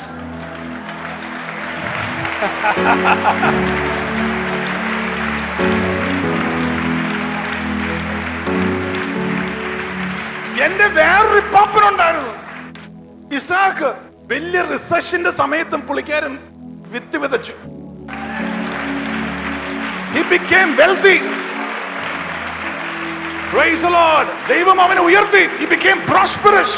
B: എന്റെ വേറൊരു പാപ്പനുണ്ടായിരുന്നു ഇസാക്ക് വലിയ റിസഷന്റെ സമയത്തും പുള്ളിക്കാരൻ വിത്ത് വിതച്ചു He became wealthy. Praise the Lord. ദൈവം അവനെ ഉയർത്തി He became prosperous.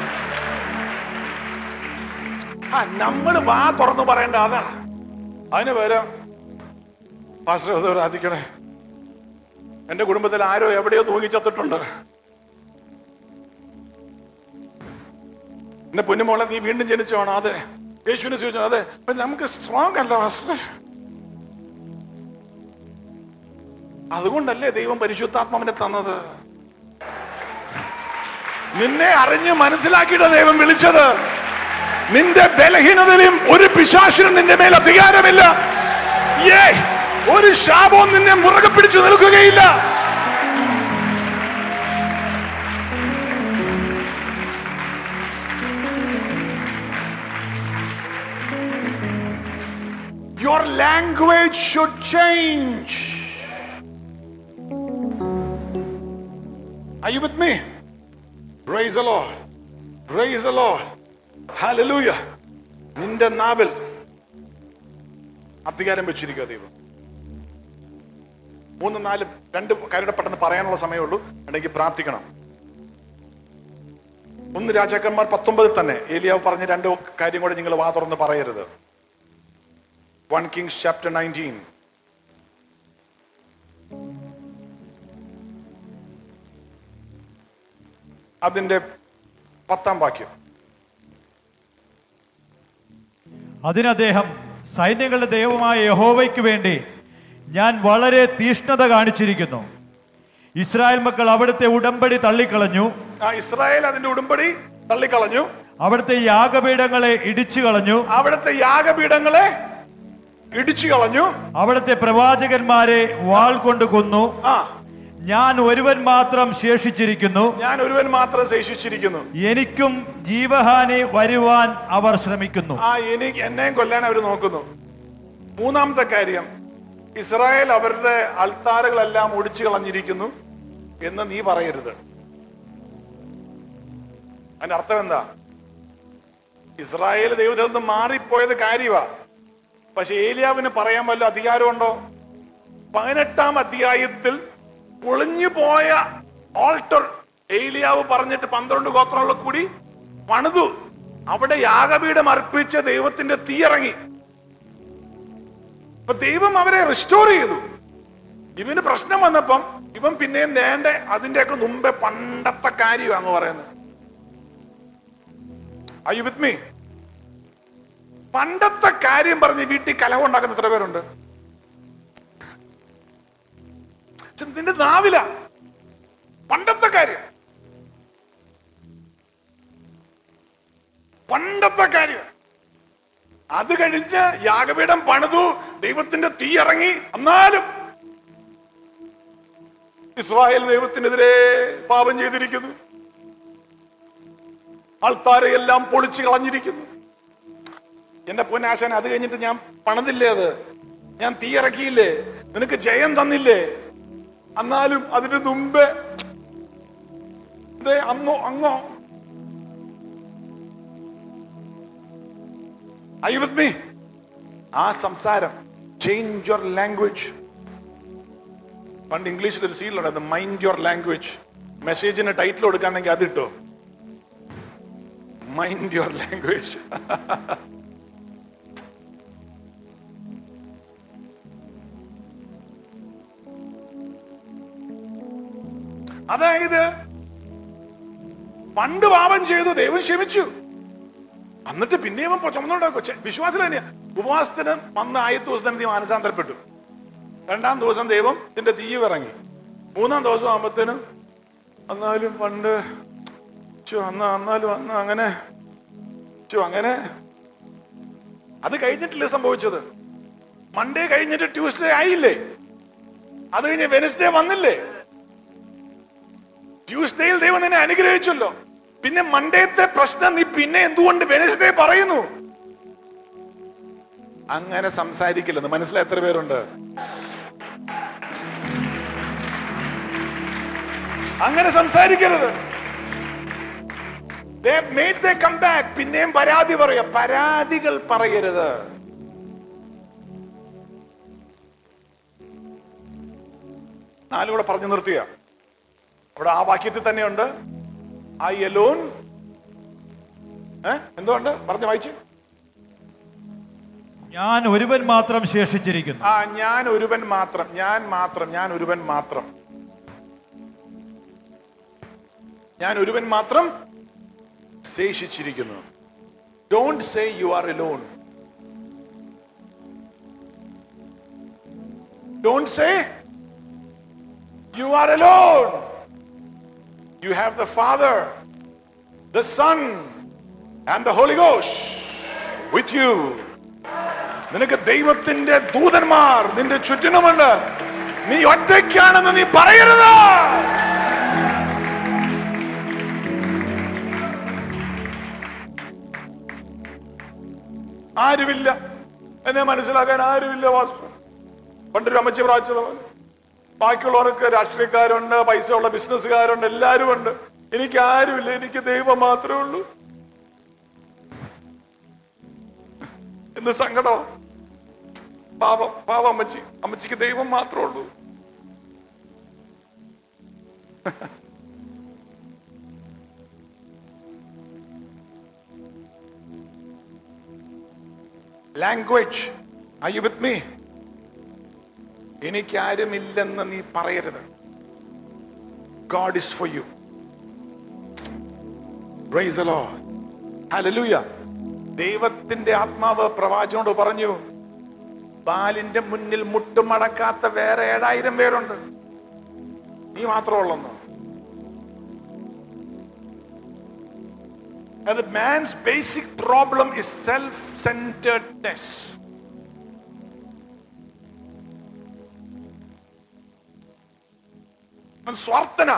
B: ആ നമ്മൾ വാ തുറന്നു പറയേണ്ട അതാ അതിന് പകരം പാസ്റ്റർ അത് പ്രാർത്ഥിക്കണേ എന്റെ കുടുംബത്തിൽ ആരോ എവിടെയോ തൂങ്ങിച്ചത്തിട്ടുണ്ട് എന്റെ പൊന്നുമോളെ നീ വീണ്ടും ജനിച്ചോണോ അതെ യേശുവിനെ ചോദിച്ചോ അതെ അപ്പൊ നമുക്ക് സ്ട്രോങ് അല്ല പാസ്റ്ററെ അതുകൊണ്ടല്ലേ ദൈവം പരിശുദ്ധാത്മാവിനെ തന്നത് നിന്നെ അറിഞ്ഞ് മനസ്സിലാക്കിയിട്ട് ദൈവം വിളിച്ചത് നിന്റെ ബലഹീനതയിലും ഒരു പിശാശിനും നിന്റെ മേൽ അധികാരമില്ല ഏ ഒരു ശാപവും നിന്നെ മുറുകെ പിടിച്ചു നിൽക്കുകയില്ല Your language should change. Are you with me? Praise the Lord. Praise the Lord. Hallelujah. നിന്റെ നാവിൽ അധികാരം വെച്ചിരിക്കുക ദൈവം മൂന്ന് നാല് രണ്ട് കാര്യങ്ങൾ പെട്ടെന്ന് പറയാനുള്ള സമയമുള്ളൂ അല്ലെങ്കിൽ പ്രാർത്ഥിക്കണം ഒന്ന് രാജാക്കന്മാർ പത്തൊമ്പതിൽ തന്നെ ഏലിയാവ് പറഞ്ഞ രണ്ട് കാര്യം കൂടെ നിങ്ങൾ വാ തുറന്ന് പറയരുത് വൺ കിങ്സ് ചാപ്റ്റർ നയൻറ്റീൻ അതിന്റെ പത്താം വാക്യം
C: അതിനദ്ദേഹം സൈന്യങ്ങളുടെ ദൈവമായ യഹോവയ്ക്ക് വേണ്ടി ഞാൻ വളരെ തീഷ്ണത കാണിച്ചിരിക്കുന്നു ഇസ്രായേൽ മക്കൾ അവിടുത്തെ ഉടമ്പടി തള്ളിക്കളഞ്ഞു
B: ആ ഇസ്രായേൽ അതിന്റെ ഉടമ്പടി തള്ളിക്കളഞ്ഞു
C: അവിടുത്തെ യാഗപീഠങ്ങളെ ഇടിച്ചു കളഞ്ഞു
B: അവിടുത്തെ യാഗപീഠങ്ങളെ ഇടിച്ചു കളഞ്ഞു
C: അവിടുത്തെ പ്രവാചകന്മാരെ വാൾ കൊണ്ട് കൊന്നു
B: ആ
C: ഞാൻ ഒരുവൻ മാത്രം ശേഷിച്ചിരിക്കുന്നു
B: ഞാൻ ഒരുവൻ മാത്രം ശേഷിച്ചിരിക്കുന്നു
C: എനിക്കും ജീവഹാനി വരുവാൻ അവർ ശ്രമിക്കുന്നു
B: ആ എനിക്ക് എന്നെയും കൊല്ലാൻ അവർ നോക്കുന്നു മൂന്നാമത്തെ കാര്യം ഇസ്രായേൽ അവരുടെ അൾത്താറുകളെല്ലാം ഒടിച്ചു കളഞ്ഞിരിക്കുന്നു എന്ന് നീ പറയരുത് അതിന്റെ അർത്ഥം എന്താ ഇസ്രായേൽ ദൈവത്തിൽ നിന്ന് മാറിപ്പോയത് കാര്യമാ പക്ഷെ ഏലിയാവിന് പറയാൻ വല്ല അധികാരമുണ്ടോ പതിനെട്ടാം അധ്യായത്തിൽ പൊളിഞ്ഞു പോയ ഓൾട്ടർ ഏലിയാവ് പറഞ്ഞിട്ട് പന്ത്രണ്ട് ഗോത്രങ്ങളിൽ കൂടി പണിതു അവിടെ യാഗപീഠം അർപ്പിച്ച ദൈവത്തിന്റെ തീ ഇറങ്ങി അപ്പൊ ദൈവം അവരെ റിസ്റ്റോർ ചെയ്തു ഇവന് പ്രശ്നം വന്നപ്പം ഇവൻ പിന്നെയും നേണ്ട അതിന്റെയൊക്കെ മുമ്പേ പണ്ടത്തെ കാര്യം അങ്ങ് പറയുന്നത് അയ്യോ വിത്ത് മീ പണ്ടത്തെ കാര്യം പറഞ്ഞ് വീട്ടിൽ കലഹം ഉണ്ടാക്കുന്ന എത്ര പേരുണ്ട് ഛെ, നിന്റെ നാവില പണ്ടത്തെ കാര്യം പണ്ടത്തെ കാര്യം അത് കഴിഞ്ഞ് യാഗപീഠം പണിതു ദൈവത്തിന്റെ തീ ഇറങ്ങി എന്നാലും ഇസ്രായേൽ ദൈവത്തിനെതിരെ പാപം ചെയ്തിരിക്കുന്നു ആൾത്താരെയെല്ലാം പൊളിച്ചു കളഞ്ഞിരിക്കുന്നു എന്റെ പൊന്നാശാൻ അത് കഴിഞ്ഞിട്ട് ഞാൻ പണിതില്ലേ അത് ഞാൻ തീ ഇറക്കിയില്ലേ നിനക്ക് ജയം തന്നില്ലേ എന്നാലും അതിന് മുമ്പേ ദേ അങ്ങോ അങ്ങോ Are you with me? ആ സംസാരം ചേഞ്ച് യുവർ ലാംഗ്വേജ് പണ്ട് ഇംഗ്ലീഷിൽ ഒരു സീലുണ്ട് മൈൻഡ് യുവർ ലാംഗ്വേജ് മെസ്സേജിന് ടൈറ്റിൽ കൊടുക്കാണെങ്കിൽ അത് ഇട്ടോ മൈൻഡ് യുവർ ലാംഗ്വേജ് അതായത് പണ്ട് പാപം ചെയ്തു ദൈവം ക്ഷമിച്ചു എന്നിട്ട് പിന്നെയും അവൻ ചുമന്നുണ്ടാക്കും വിശ്വാസം തന്നെയാ ഉപവാസത്തിന് വന്ന ആദ്യത്തെ ദിവസം തന്നെ നീ മാനസാന്തരപ്പെട്ടു രണ്ടാം ദിവസം ദൈവം ഇതിന്റെ തീ ഇറങ്ങി മൂന്നാം ദിവസം ആകുമ്പത്തേനും എന്നാലും പണ്ട് ചോ അന്ന് എന്നാലും അന്ന് അങ്ങനെ ചോ അങ്ങനെ അത് കഴിഞ്ഞിട്ടില്ലേ സംഭവിച്ചത് മൺഡേ കഴിഞ്ഞിട്ട് ട്യൂസ്ഡേ ആയില്ലേ അത് കഴിഞ്ഞ് വെനസ്ഡേ വന്നില്ലേ ട്യൂസ്ഡേയിൽ ദൈവം നിന്നെ അനുഗ്രഹിച്ചല്ലോ പിന്നെ മൺഡേത്തെ പ്രശ്നം നീ പിന്നെ എന്തുകൊണ്ട് വെനസ്ഡേ പറയുന്നു അങ്ങനെ സംസാരിക്കില്ലെന്ന് മനസ്സിലായി എത്ര പേരുണ്ട് അങ്ങനെ സംസാരിക്കരുത് They have made their comeback. പിന്നെയും പരാതി പറയുക പരാതികൾ പറയരുത് നാലുകൂടെ പറഞ്ഞു നിർത്തുക അവിടെ ആ വാക്യത്തിൽ തന്നെയുണ്ട് ഐ എലോൺ ഏ എന്തുകൊണ്ട് പറഞ്ഞു വായിച്ചു
C: ഞാൻ ഒരുവൻ മാത്രം ശേഷിച്ചിരിക്കുന്നു
B: ആ ഞാൻ ഒരുവൻ മാത്രം ഞാൻ മാത്രം ഞാൻ ഒരുവൻ മാത്രം ഞാൻ ഒരുവൻ മാത്രം ശേഷിച്ചിരിക്കുന്നു don't say you are alone don't say you are alone you have the Father the Son and the Holy ഗോഷ് വിത്ത് യു നിനക്ക് ദൈവത്തിന്റെ ദൂതന്മാർ നിന്റെ ചുറ്റിനുമുണ്ട് നീ ഒറ്റയ്ക്കാണെന്ന് നീ പറയരുത് ആരുമില്ല എന്നെ മനസ്സിലാക്കാൻ ആരുമില്ല വാസ്തു പണ്ടൊരു അമ്മച്ചി പ്രാവശ്യത ബാക്കിയുള്ളവർക്ക് രാഷ്ട്രീയക്കാരുണ്ട് പൈസ ഉള്ള ബിസിനസ്സുകാരുണ്ട് എല്ലാവരും ഉണ്ട് എനിക്ക് ആരുമില്ല എനിക്ക് ദൈവം മാത്രമേ ഉള്ളൂ എന്ത് സങ്കടോ പാവം പാവം അമ്മച്ചി അമ്മച്ചിക്ക് ദൈവം മാത്രമേ ഉള്ളൂ language I you with me എനിക്കാരുമില്ലെന്ന് നീ പറയരുത് God is for you Praise the Lord. Hallelujah. ദൈവത്തിന്റെ ആത്മാവ് പ്രവാചകനോട് പറഞ്ഞു ബാലിന്റെ മുന്നിൽ മുട്ടുമടക്കാത്ത വേറെ ഏഴായിരം പേരുണ്ട് നീ മാത്രമുള്ളെന്നോ അത് man's basic problem is self centredness സ്വാർത്ഥന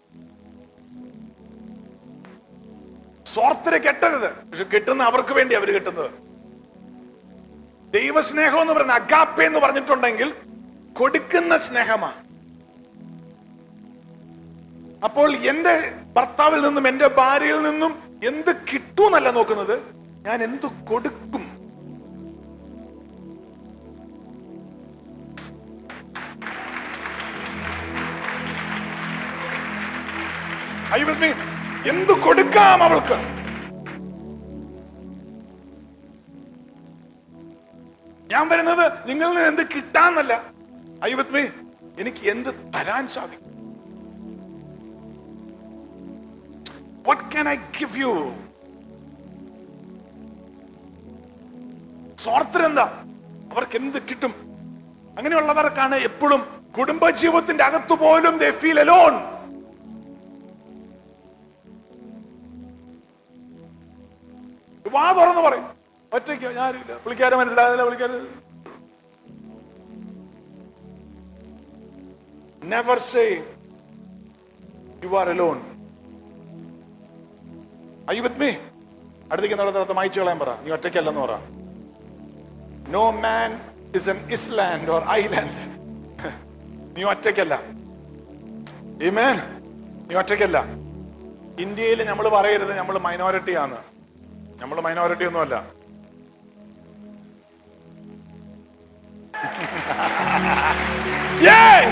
B: സ്വാർത്ഥരെ കെട്ടരുത് പക്ഷെ കിട്ടുന്ന അവർക്ക് വേണ്ടി അവർ കിട്ടുന്നത് ദൈവസ്നേഹം എന്ന് പറയുന്ന അഗാപ്പ എന്ന് പറഞ്ഞിട്ടുണ്ടെങ്കിൽ കൊടുക്കുന്ന സ്നേഹമാണ് അപ്പോൾ എന്റെ ഭർത്താവിൽ നിന്നും എന്റെ ഭാര്യയിൽ നിന്നും എന്ത് കിട്ടൂന്നല്ല നോക്കുന്നത് ഞാൻ എന്ത് കൊടുക്കും Are you with me? എന്ത് കൊടുക്കാം അവൾക്ക് ഞാൻ വരുന്നത് നിങ്ങളിൽ നിന്ന് എന്ത് കിട്ടാന്നല്ല Are you with me? എനിക്ക് എന്ത് തരാൻ സാധിക്കും What can I give you? സ്വാർത്ഥരെന്താ അവർക്ക് എന്ത് കിട്ടും അങ്ങനെയുള്ളവർക്കാണ് എപ്പോഴും കുടുംബജീവിതത്തിന്റെ അകത്ത് പോലും ദേ ഫീൽ അലോൺ വാ തുറന്ന് പറയും ഒറ്റയ്ക്ക് ഞാനില്ല വിളിക്കാരെ മനസ്സിലാകുന്നില്ല വിളിക്കാരെ never say you are alone I with me അടുത്തേക്ക് നടത്ത മായിച്ചു കളയാൻ പറ നീ ഒറ്റയ്ക്കല്ലെന്ന് പറ no man is an island or island നീ ഒറ്റയ്ക്കല്ല Amen. നീ ഒറ്റയ്ക്കല്ല ഇന്ത്യയിൽ നമ്മൾ പറയരുത് നമ്മൾ മൈനോറിറ്റി ആണ് നമ്മൾ മൈനോറിറ്റി ഒന്നുമല്ല Yay!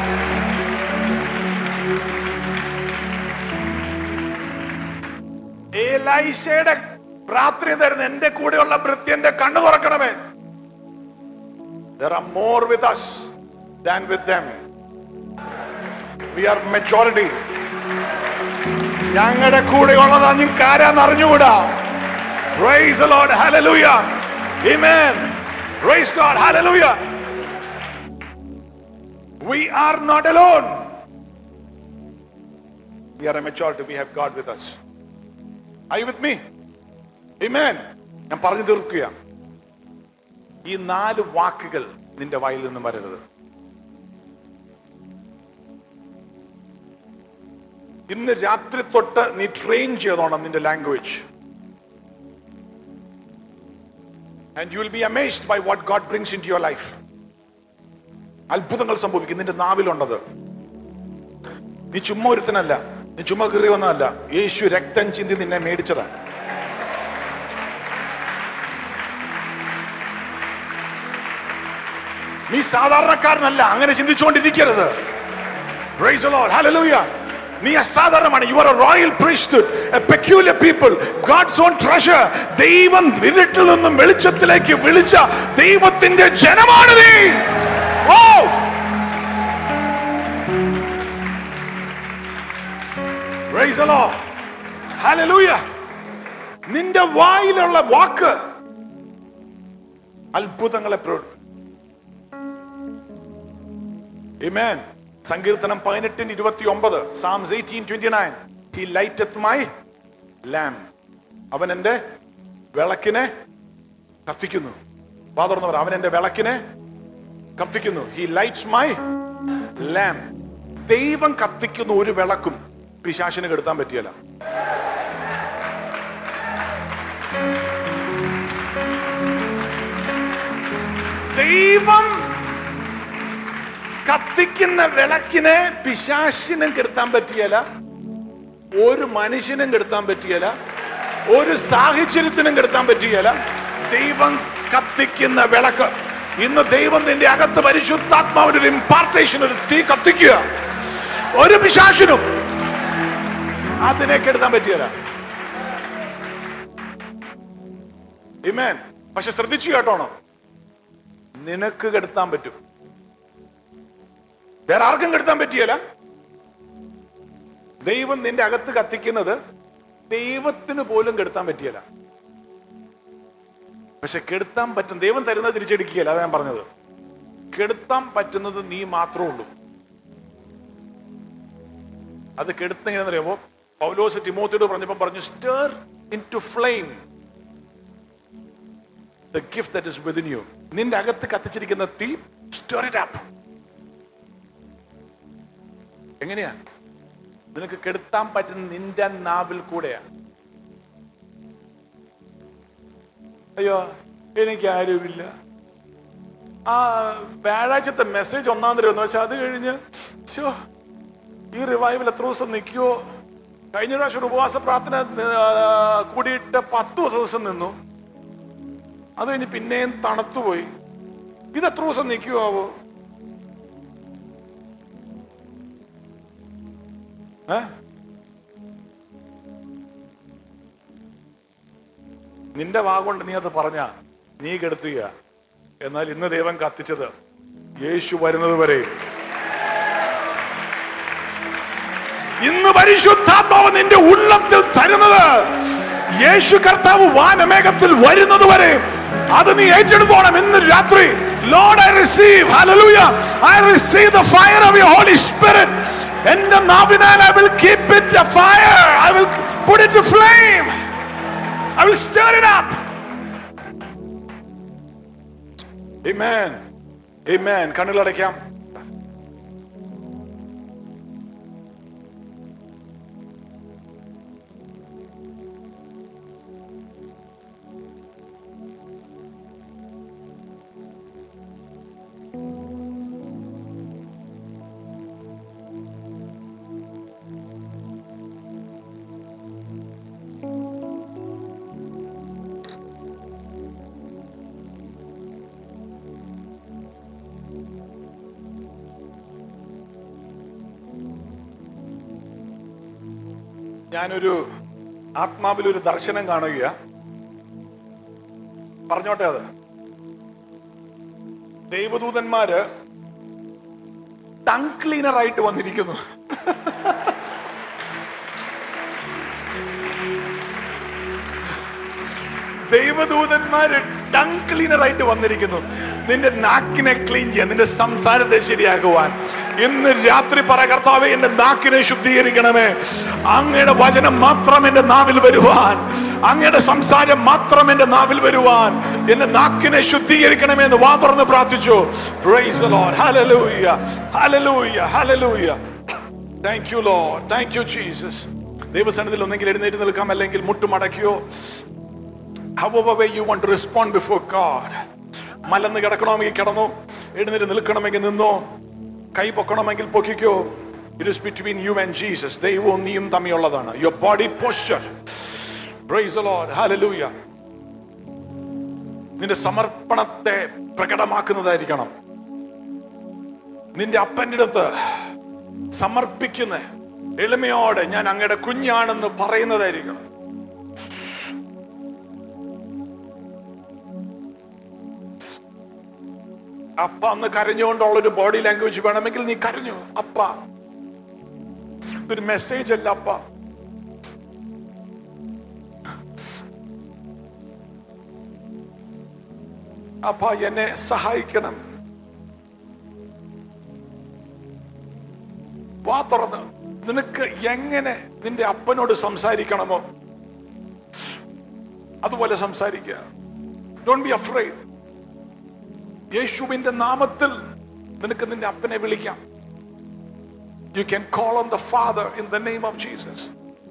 B: ഏലൈശയുടെ രാത്രി തരുന്ന എന്റെ കൂടെയുള്ള ഭൃത്യന്റെ കണ്ണു തുറക്കണമേ There are more with us than with them. We are majority. ഞങ്ങളുടെ കൂടെയുള്ളതാ നിങ്ങൾക്ക് ആരാന്ന് അറിഞ്ഞുകൂടാ Praise the Lord. Hallelujah. Amen. Praise God. Hallelujah. We are not alone. We are a majority. We have God with us. Are you with me? Amen. ഞാൻ പറഞ്ഞു തീർക്കുക ഈ നാല് വാക്കുകൾ നിന്റെ വായിൽ നിന്നും വരരുത് ഇന്ന് രാത്രി തൊട്ട് നീ ട്രെയിൻ ചെയ്തോണം നിന്റെ language and you will be amazed by what God brings into your life അത്ഭുതങ്ങൾ സംഭവിക്കും നിന്റെ നാവിലുണ്ടത് നീ ചുമ്മാ ഒരുത്തനല്ല നീ ചുമ്മാ കയറി വന്നതല്ല യേശു രക്തം ചിന്തി നിന്നെ മേടിച്ചതാണ് നീ സാധാരണക്കാരനല്ല അങ്ങനെ ചിന്തിച്ചുകൊണ്ടിരിക്കരുത് Praise the Lord. Hallelujah. നീ അസാധാരണമാണ് you are a royal priesthood a peculiar people God's own treasure ദൈവം ഇരുട്ടിൽ നിന്നും വെളിച്ചത്തിലേക്ക് വിളിച്ച ദൈവത്തിന്റെ ജനമാണ് നീ ഓ Praise the Lord. Hallelujah. നിന്റെ വായിലുള്ള വാക്ക് അത്ഭുതങ്ങളെ പ്രവർത്തി Amen. സങ്കീർത്തനം പതിനെട്ടിന് ഇരുപത്തി ഒമ്പത് Psalms eighteen twenty nine he lighteth my lamp അവൻ എന്റെ വിളക്കിനെ കത്തിക്കുന്നു വാതുറന്നവർ അവൻ എന്റെ വിളക്കിനെ കത്തിക്കുന്നു ഹി ലൈറ്റ്സ് മൈ ലാം ദൈവം കത്തിക്കുന്ന ഒരു വിളക്കും പിശാശിന് കെടുത്താൻ പറ്റിയല്ല ദൈവം കത്തിക്കുന്ന വിളക്കിനെ പിശാശിനും കെടുത്താൻ പറ്റിയല്ല ഒരു മനുഷ്യനും കെടുത്താൻ പറ്റിയല്ല ഒരു സാഹചര്യത്തിനും കെടുത്താൻ പറ്റിയല്ല ദൈവം കത്തിക്കുന്ന വിളക്ക് ഇന്ന് ദൈവം നിന്റെ അകത്ത് പരിശുദ്ധാത്മാവിന്റെ ഒരു ഇമ്പാർട്ടേഷൻ ഒരു തീ കത്തിക്കുക ഒരു പിശാശിനും അതിനെ കെടുത്താൻ പറ്റിയല്ല ഇമേൻ പക്ഷെ ശ്രദ്ധിച്ചു കേട്ടോണം നിനക്ക് കെടുത്താൻ പറ്റും വേറെ ആർക്കും കെടുത്താൻ പറ്റിയല്ല ദൈവം നിന്റെ അകത്ത് കത്തിക്കുന്നത് ദൈവത്തിന് പോലും കെടുത്താൻ പറ്റിയല്ല പക്ഷെ കെടുത്താൻ പറ്റും ദൈവം തരുന്നത് തിരിച്ചെടുക്കുകയല്ല അതാ ഞാൻ പറഞ്ഞത് കെടുത്താൻ പറ്റുന്നത് നീ മാത്രമേ ഉള്ളൂ അത് കെടുത്തെങ്ങനെയാണെന്ന് അറിയാമോ പൗലോസ് തിമോത്തിയോട് പറഞ്ഞപ്പോൾ പറഞ്ഞു stir into flame the gift that is within you നിന്റെ അകത്ത് കത്തിച്ചിരിക്കുന്ന തീ സ്റ്റർ ഇറ്റ് അപ്പ് എങ്ങനെയാ നിനക്ക് കെടുത്താൻ പറ്റുന്ന നിന്റെ നാവിൽ കൂടെയാ അയ്യോ എനിക്ക് ആരുമില്ല ആ വ്യാഴാഴ്ചത്തെ മെസ്സേജ് ഒന്നാം തരം എന്ന് വെച്ചാൽ അത് കഴിഞ്ഞ് ശോ ഈ റിവൈവൽ എത്ര ദിവസം നിൽക്കുവോ കഴിഞ്ഞ പ്രാവശ്യം ഒരു ഉപവാസ പ്രാർത്ഥന ആ, കൂടിയിട്ട് പത്ത് ദിവസം നിന്നു അത് കഴിഞ്ഞ് പിന്നെയും തണുത്തുപോയി ഇത് എത്ര ദിവസം നിൽക്കുവോ ആവോ ഏ നിന്റെ വാഗൊണ്ട് നീ അത് പറഞ്ഞ നീ കെടുത്തുക എന്നാൽ ഇന്ന് ദൈവം കത്തിച്ചത് യേശു വരുന്നത് വരെ ഇന്ന് പരിശുദ്ധാത്മാവ് നിന്റെ ഉള്ളത്തിൽ തരുന്നത് യേശു കർത്താവ് വാനമേഘത്തിൽ വരുന്നത് വരെ അത് നീ ഏറ്റെടുത്തോണം ഇന്ന് രാത്രി Lord I receive hallelujah I receive the fire of your Holy Spirit എന്റെ നാവിനാൽ I will keep it a fire I will put it to flame I will stir it up amen amen കണ്ണുകളടയ്ക്കാം ഞാനൊരു ആത്മാവിൽ ഒരു ദർശനം കാണുക പറഞ്ഞോട്ടെ അത് ദൈവദൂതന്മാര് ടങ് ക്ലീനർ ആയിട്ട് വന്നിരിക്കുന്നു ദൈവദൂതന്മാര് ടങ് ക്ലീനർ ആയിട്ട് വന്നിരിക്കുന്നു നിന്റെ നാക്കിനെ ക്ലീൻ ചെയ്യാൻ നിന്റെ സംസാരത്തെ ശരിയാക്കുവാൻ ഇന്ന് രാത്രി പറ കർത്താവേ എന്റെ നാക്കിനെ ശുദ്ധീകരിക്കണമേ അങ്ങയുടെ വചനം മാത്രം എന്റെ നാവിൽ വരുവാൻ അങ്ങയുടെ സംസാരം മാത്രം എന്റെ നാവിൽ വരുവാൻ എന്റെ നാക്കിനെ ശുദ്ധീകരിക്കണമേ എന്ന് വാ തുറന്ന് പ്രാർത്ഥിച്ചു Praise the Lord. Hallelujah. Hallelujah. Hallelujah. Thank you Lord thank you Jesus ദൈവസനത്തിൽ ഒന്നെങ്കിൽ എഴുന്നേറ്റ് നിൽക്കാം അല്ലെങ്കിൽ മുട്ടുമടക്കിയോ however way you want to respond before God. മലന്ന് കിടക്കണമെങ്കിൽ കിടന്നോ എഴുന്നേറ്റ് നിൽക്കണമെങ്കിൽ നിന്നോ കൈ പൊക്കണമെങ്കിൽ പൊക്കിക്കോ it is between you and Jesus ദൈവവും നീയും തമ്മിലുള്ളതാണ് your body posture praise Lord hallelujah നിന്റെ സമർപ്പണത്തെ പ്രകടമാക്കുന്നതായിരിക്കണം നിന്റെ അപ്പൻ്റെ അടുത്ത് സമർപ്പിക്കുന്ന എളിമയോടെ ഞാൻ അങ്ങയുടെ കുഞ്ഞാണെന്ന് പറയുന്നതായിരിക്കണം അപ്പ അന്ന് കരഞ്ഞുകൊണ്ടുള്ള ഒരു ബോഡി ലാംഗ്വേജ് വേണമെങ്കിൽ നീ കരഞ്ഞു അപ്പ ഇതൊരു മെസ്സേജ് അല്ല അപ്പ അപ്പ എന്നെ സഹായിക്കണം വാ തുറന്ന് നിനക്ക് എങ്ങനെ നിന്റെ അപ്പനോട് സംസാരിക്കണമോ അതുപോലെ സംസാരിക്കുക ഡോണ്ട് ബി അഫ്രൈഡ് യേശുവിന്റെ നാമത്തിൽ നിനക്ക് നിന്റെ അപ്പനെ വിളിക്കാം you can call on the Father in the name of Jesus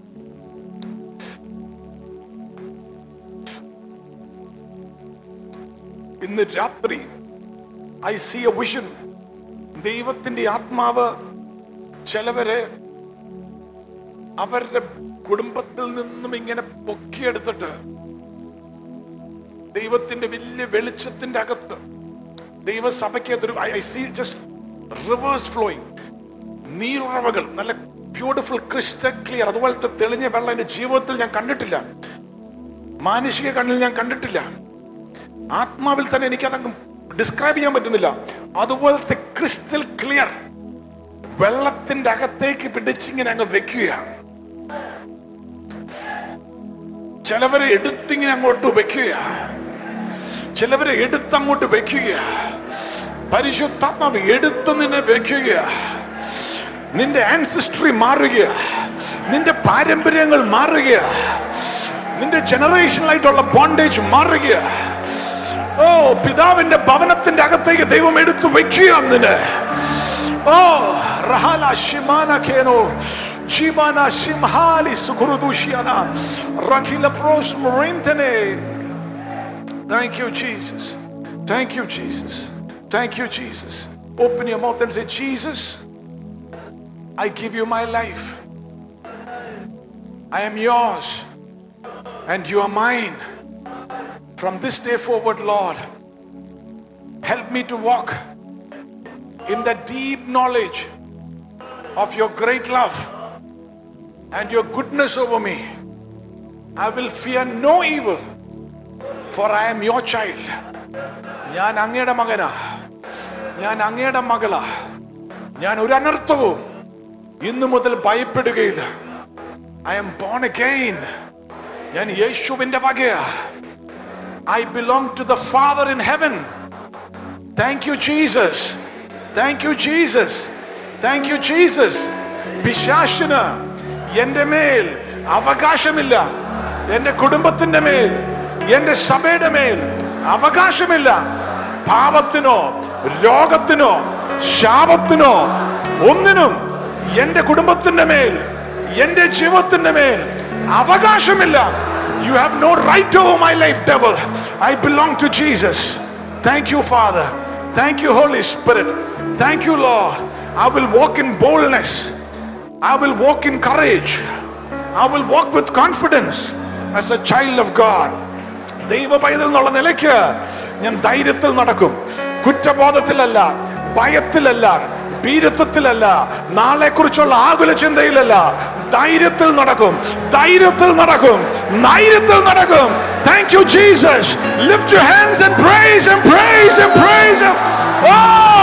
B: ഇന്ന് രാത്രി ഐ സി എ വിഷൻ ദൈവത്തിന്റെ ആത്മാവ് ചിലവരെ അവരുടെ കുടുംബത്തിൽ നിന്നും ഇങ്ങനെ പൊക്കിയെടുത്തിട്ട് ദൈവത്തിന്റെ വലിയ വെളിച്ചത്തിന്റെ അകത്ത് ദൈവസഭയ്ക്കകത്തൊരു I see just rivers flowing നീർറവകൾ നല്ല ബ്യൂട്ടിഫുൾ ക്രിസ്റ്റൽ ക്ലിയർ അതുപോലത്തെ തെളിഞ്ഞ വെള്ളം എന്റെ ജീവിതത്തിൽ ഞാൻ കണ്ടിട്ടില്ല മാനുഷിക കണ്ണിൽ ഞാൻ കണ്ടിട്ടില്ല ആത്മാവിൽ തന്നെ എനിക്ക് അതങ്ങ് ഡിസ്ക്രൈബ് ചെയ്യാൻ പറ്റുന്നില്ല അതുപോലത്തെ ക്രിസ്റ്റൽ ക്ലിയർ വെള്ളത്തിന്റെ അകത്തേക്ക് പിടിച്ചിങ്ങനെ അങ്ങ് വെക്കുകയാണ് ചിലവരെ എടുത്തിങ്ങനെ അങ്ങോട്ട് വെക്കുക ചിലവരെ എടുത്തങ്ങോട്ട് വെക്കുക പരിശുദ്ധാത്മാവ് എടുത്ത് നിന്നെ വെക്കുക നിന്റെ ആൻസിസ്ട്രി മാറുക നിന്റെ പാരമ്പര്യങ്ങൾ മാറുക നിന്റെ ജനറേഷനിലായിട്ടുള്ള ബോണ്ടേജ് മാറുക ഓ പിതാവിന്റെ ഭവനത്തിന്റെ അകത്തേക്ക് ദൈവം എടുത്തു വെക്കുക നിന്നെ ഓ റഹാല ഷിമാന കേനോ ജീവാന സിംഹാലി സുഖുറുദൂഷിയാന റഖില പ്രോസ് മുറിന്തനെ Thank you, Jesus. Thank you, Jesus. Thank you, Jesus. Open your mouth and say, Jesus, I give you my life. I am yours and you are mine. From this day forward, Lord, help me to walk in the deep knowledge of your great love and your goodness over me. I will fear no evil, for I am your child. ഞാൻ അങ്ങയുടെ മകനാ ഞാൻ അങ്ങയുടെ മകളാ ഞാൻ ഒരു അനർത്ഥവും ഇന്നു മുതൽ ഭയപ്പെടുകയില്ല ഐ എം ബോൺ അഗൈൻ ഞാൻ യേശുവിന്റെ വകയാ I belong to the Father in heaven thank you Jesus thank you Jesus thank you Jesus പിശാശിന് എന്റെ മേൽ അവകാശമില്ല എന്റെ കുടുംബത്തിന്റെ മേൽ എന്റെ സഭയുടെ മേൽ അവകാശമില്ല പാപത്തിനോ രോഗത്തിനോ ശാപത്തിനോ ഒന്നിനും എന്റെ കുടുംബത്തിന്റെ മേൽ എന്റെ ജീവിതത്തിന്റെ മേൽ അവകാശമില്ല you have no right over my life devil I belong to Jesus thank you Father thank you Holy Spirit thank you Lord I will walk in boldness I will walk in courage. I will walk with confidence as a child of God. ദൈവ പൈതൽ എന്നുള്ള നിലയ്ക്ക് ഞാൻ ധൈര്യത്തിൽ നടക്കും കുറ്റബോധത്തിലല്ല ഭയത്തിലല്ല ഭീരത്വത്തിലല്ല നാളെ കുറിച്ചുള്ള ആകുല ചിന്തയിലല്ല ധൈര്യത്തിൽ നടക്കും ധൈര്യത്തിൽ നടക്കും ധൈര്യത്തിൽ നടക്കും thank you Jesus lift your hands and praise and praise and praise oh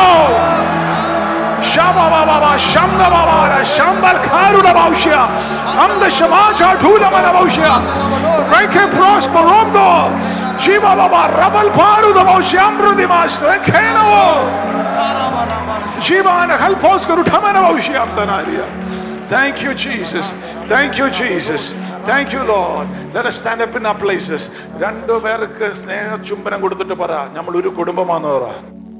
B: Shabababa, Shamnababa, Shambal Karuna Baushia, Amda Shamaja Tula Manabaushia, Reke Pros Moromdo, Shiva Baba, Rabal Paru the Baushambrudimas, Rekeno, Shiva and Halpos Gurutamana Baushia Tanaria. Thank you, Jesus. Thank you, Jesus. Thank you, Lord. Let us stand up in our places. രണ്ടു പേർക്ക് സ്നേഹ ചുംബനം കൊടുത്തിട്ട് പറ നമ്മൾ ഒരു കുടുംബമാണെന്ന് പറ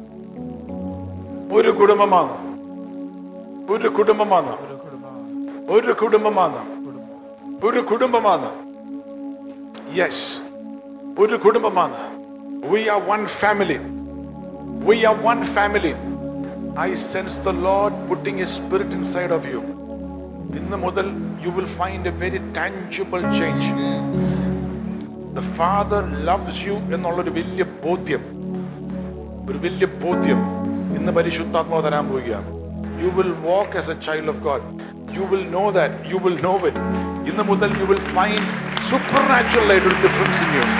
B: ഒരു കുടുംബമാണ് ഒരു കുടുംബമാണ് ഒരു കുടുംബമാണ് ഒരു കുടുംബമാണ് യെസ് ഒരു കുടുംബമാണ് we are one family we are one family I sense the Lord putting a spirit inside of you ഇന്ന് മുതൽ you will find a very tangible change the Father loves you എന്നുള്ളൊരു വലിയ ബോധ്യം ഒരു വലിയ ബോധ്യം ഇന്ന് പരിശുദ്ധാത്മാവ് തരാൻ പോവുകയാണ് you will walk as a child of God you will know that you will know it ഇന്ന് മുതൽ you will find supernatural ആയിട്ടൊരു difference in you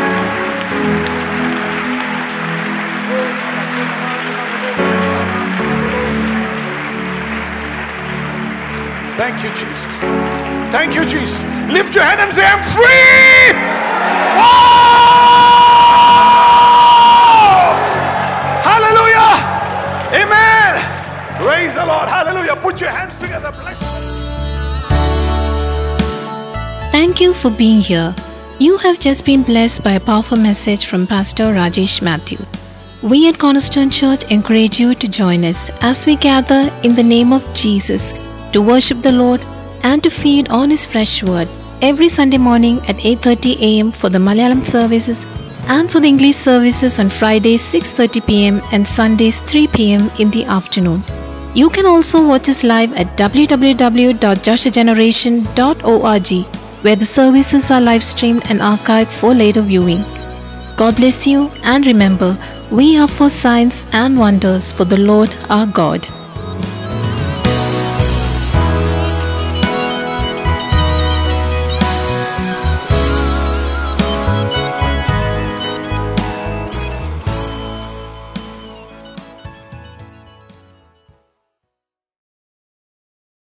B: Thank you, Jesus. Thank you, Jesus. Lift your hand and say, I'm free. Oh! Hallelujah. Amen. Praise the Lord. Hallelujah. Put your hands together. Bless you.
A: Thank you for being here. You have just been blessed by a powerful message from Pastor Rajesh Matthew. We at Cornerstone Church encourage you to join us as we gather in the name of Jesus to worship the Lord and to feed on his fresh word every Sunday morning at 8:30 a.m. for the Malayalam services and for the English services on Fridays 6:30 p.m. and Sundays 3 p.m. in the afternoon. You can also watch us live at www.joshageneration.org where the services are live streamed and archived for later viewing. God bless you and remember, we are for signs and wonders for the Lord our God.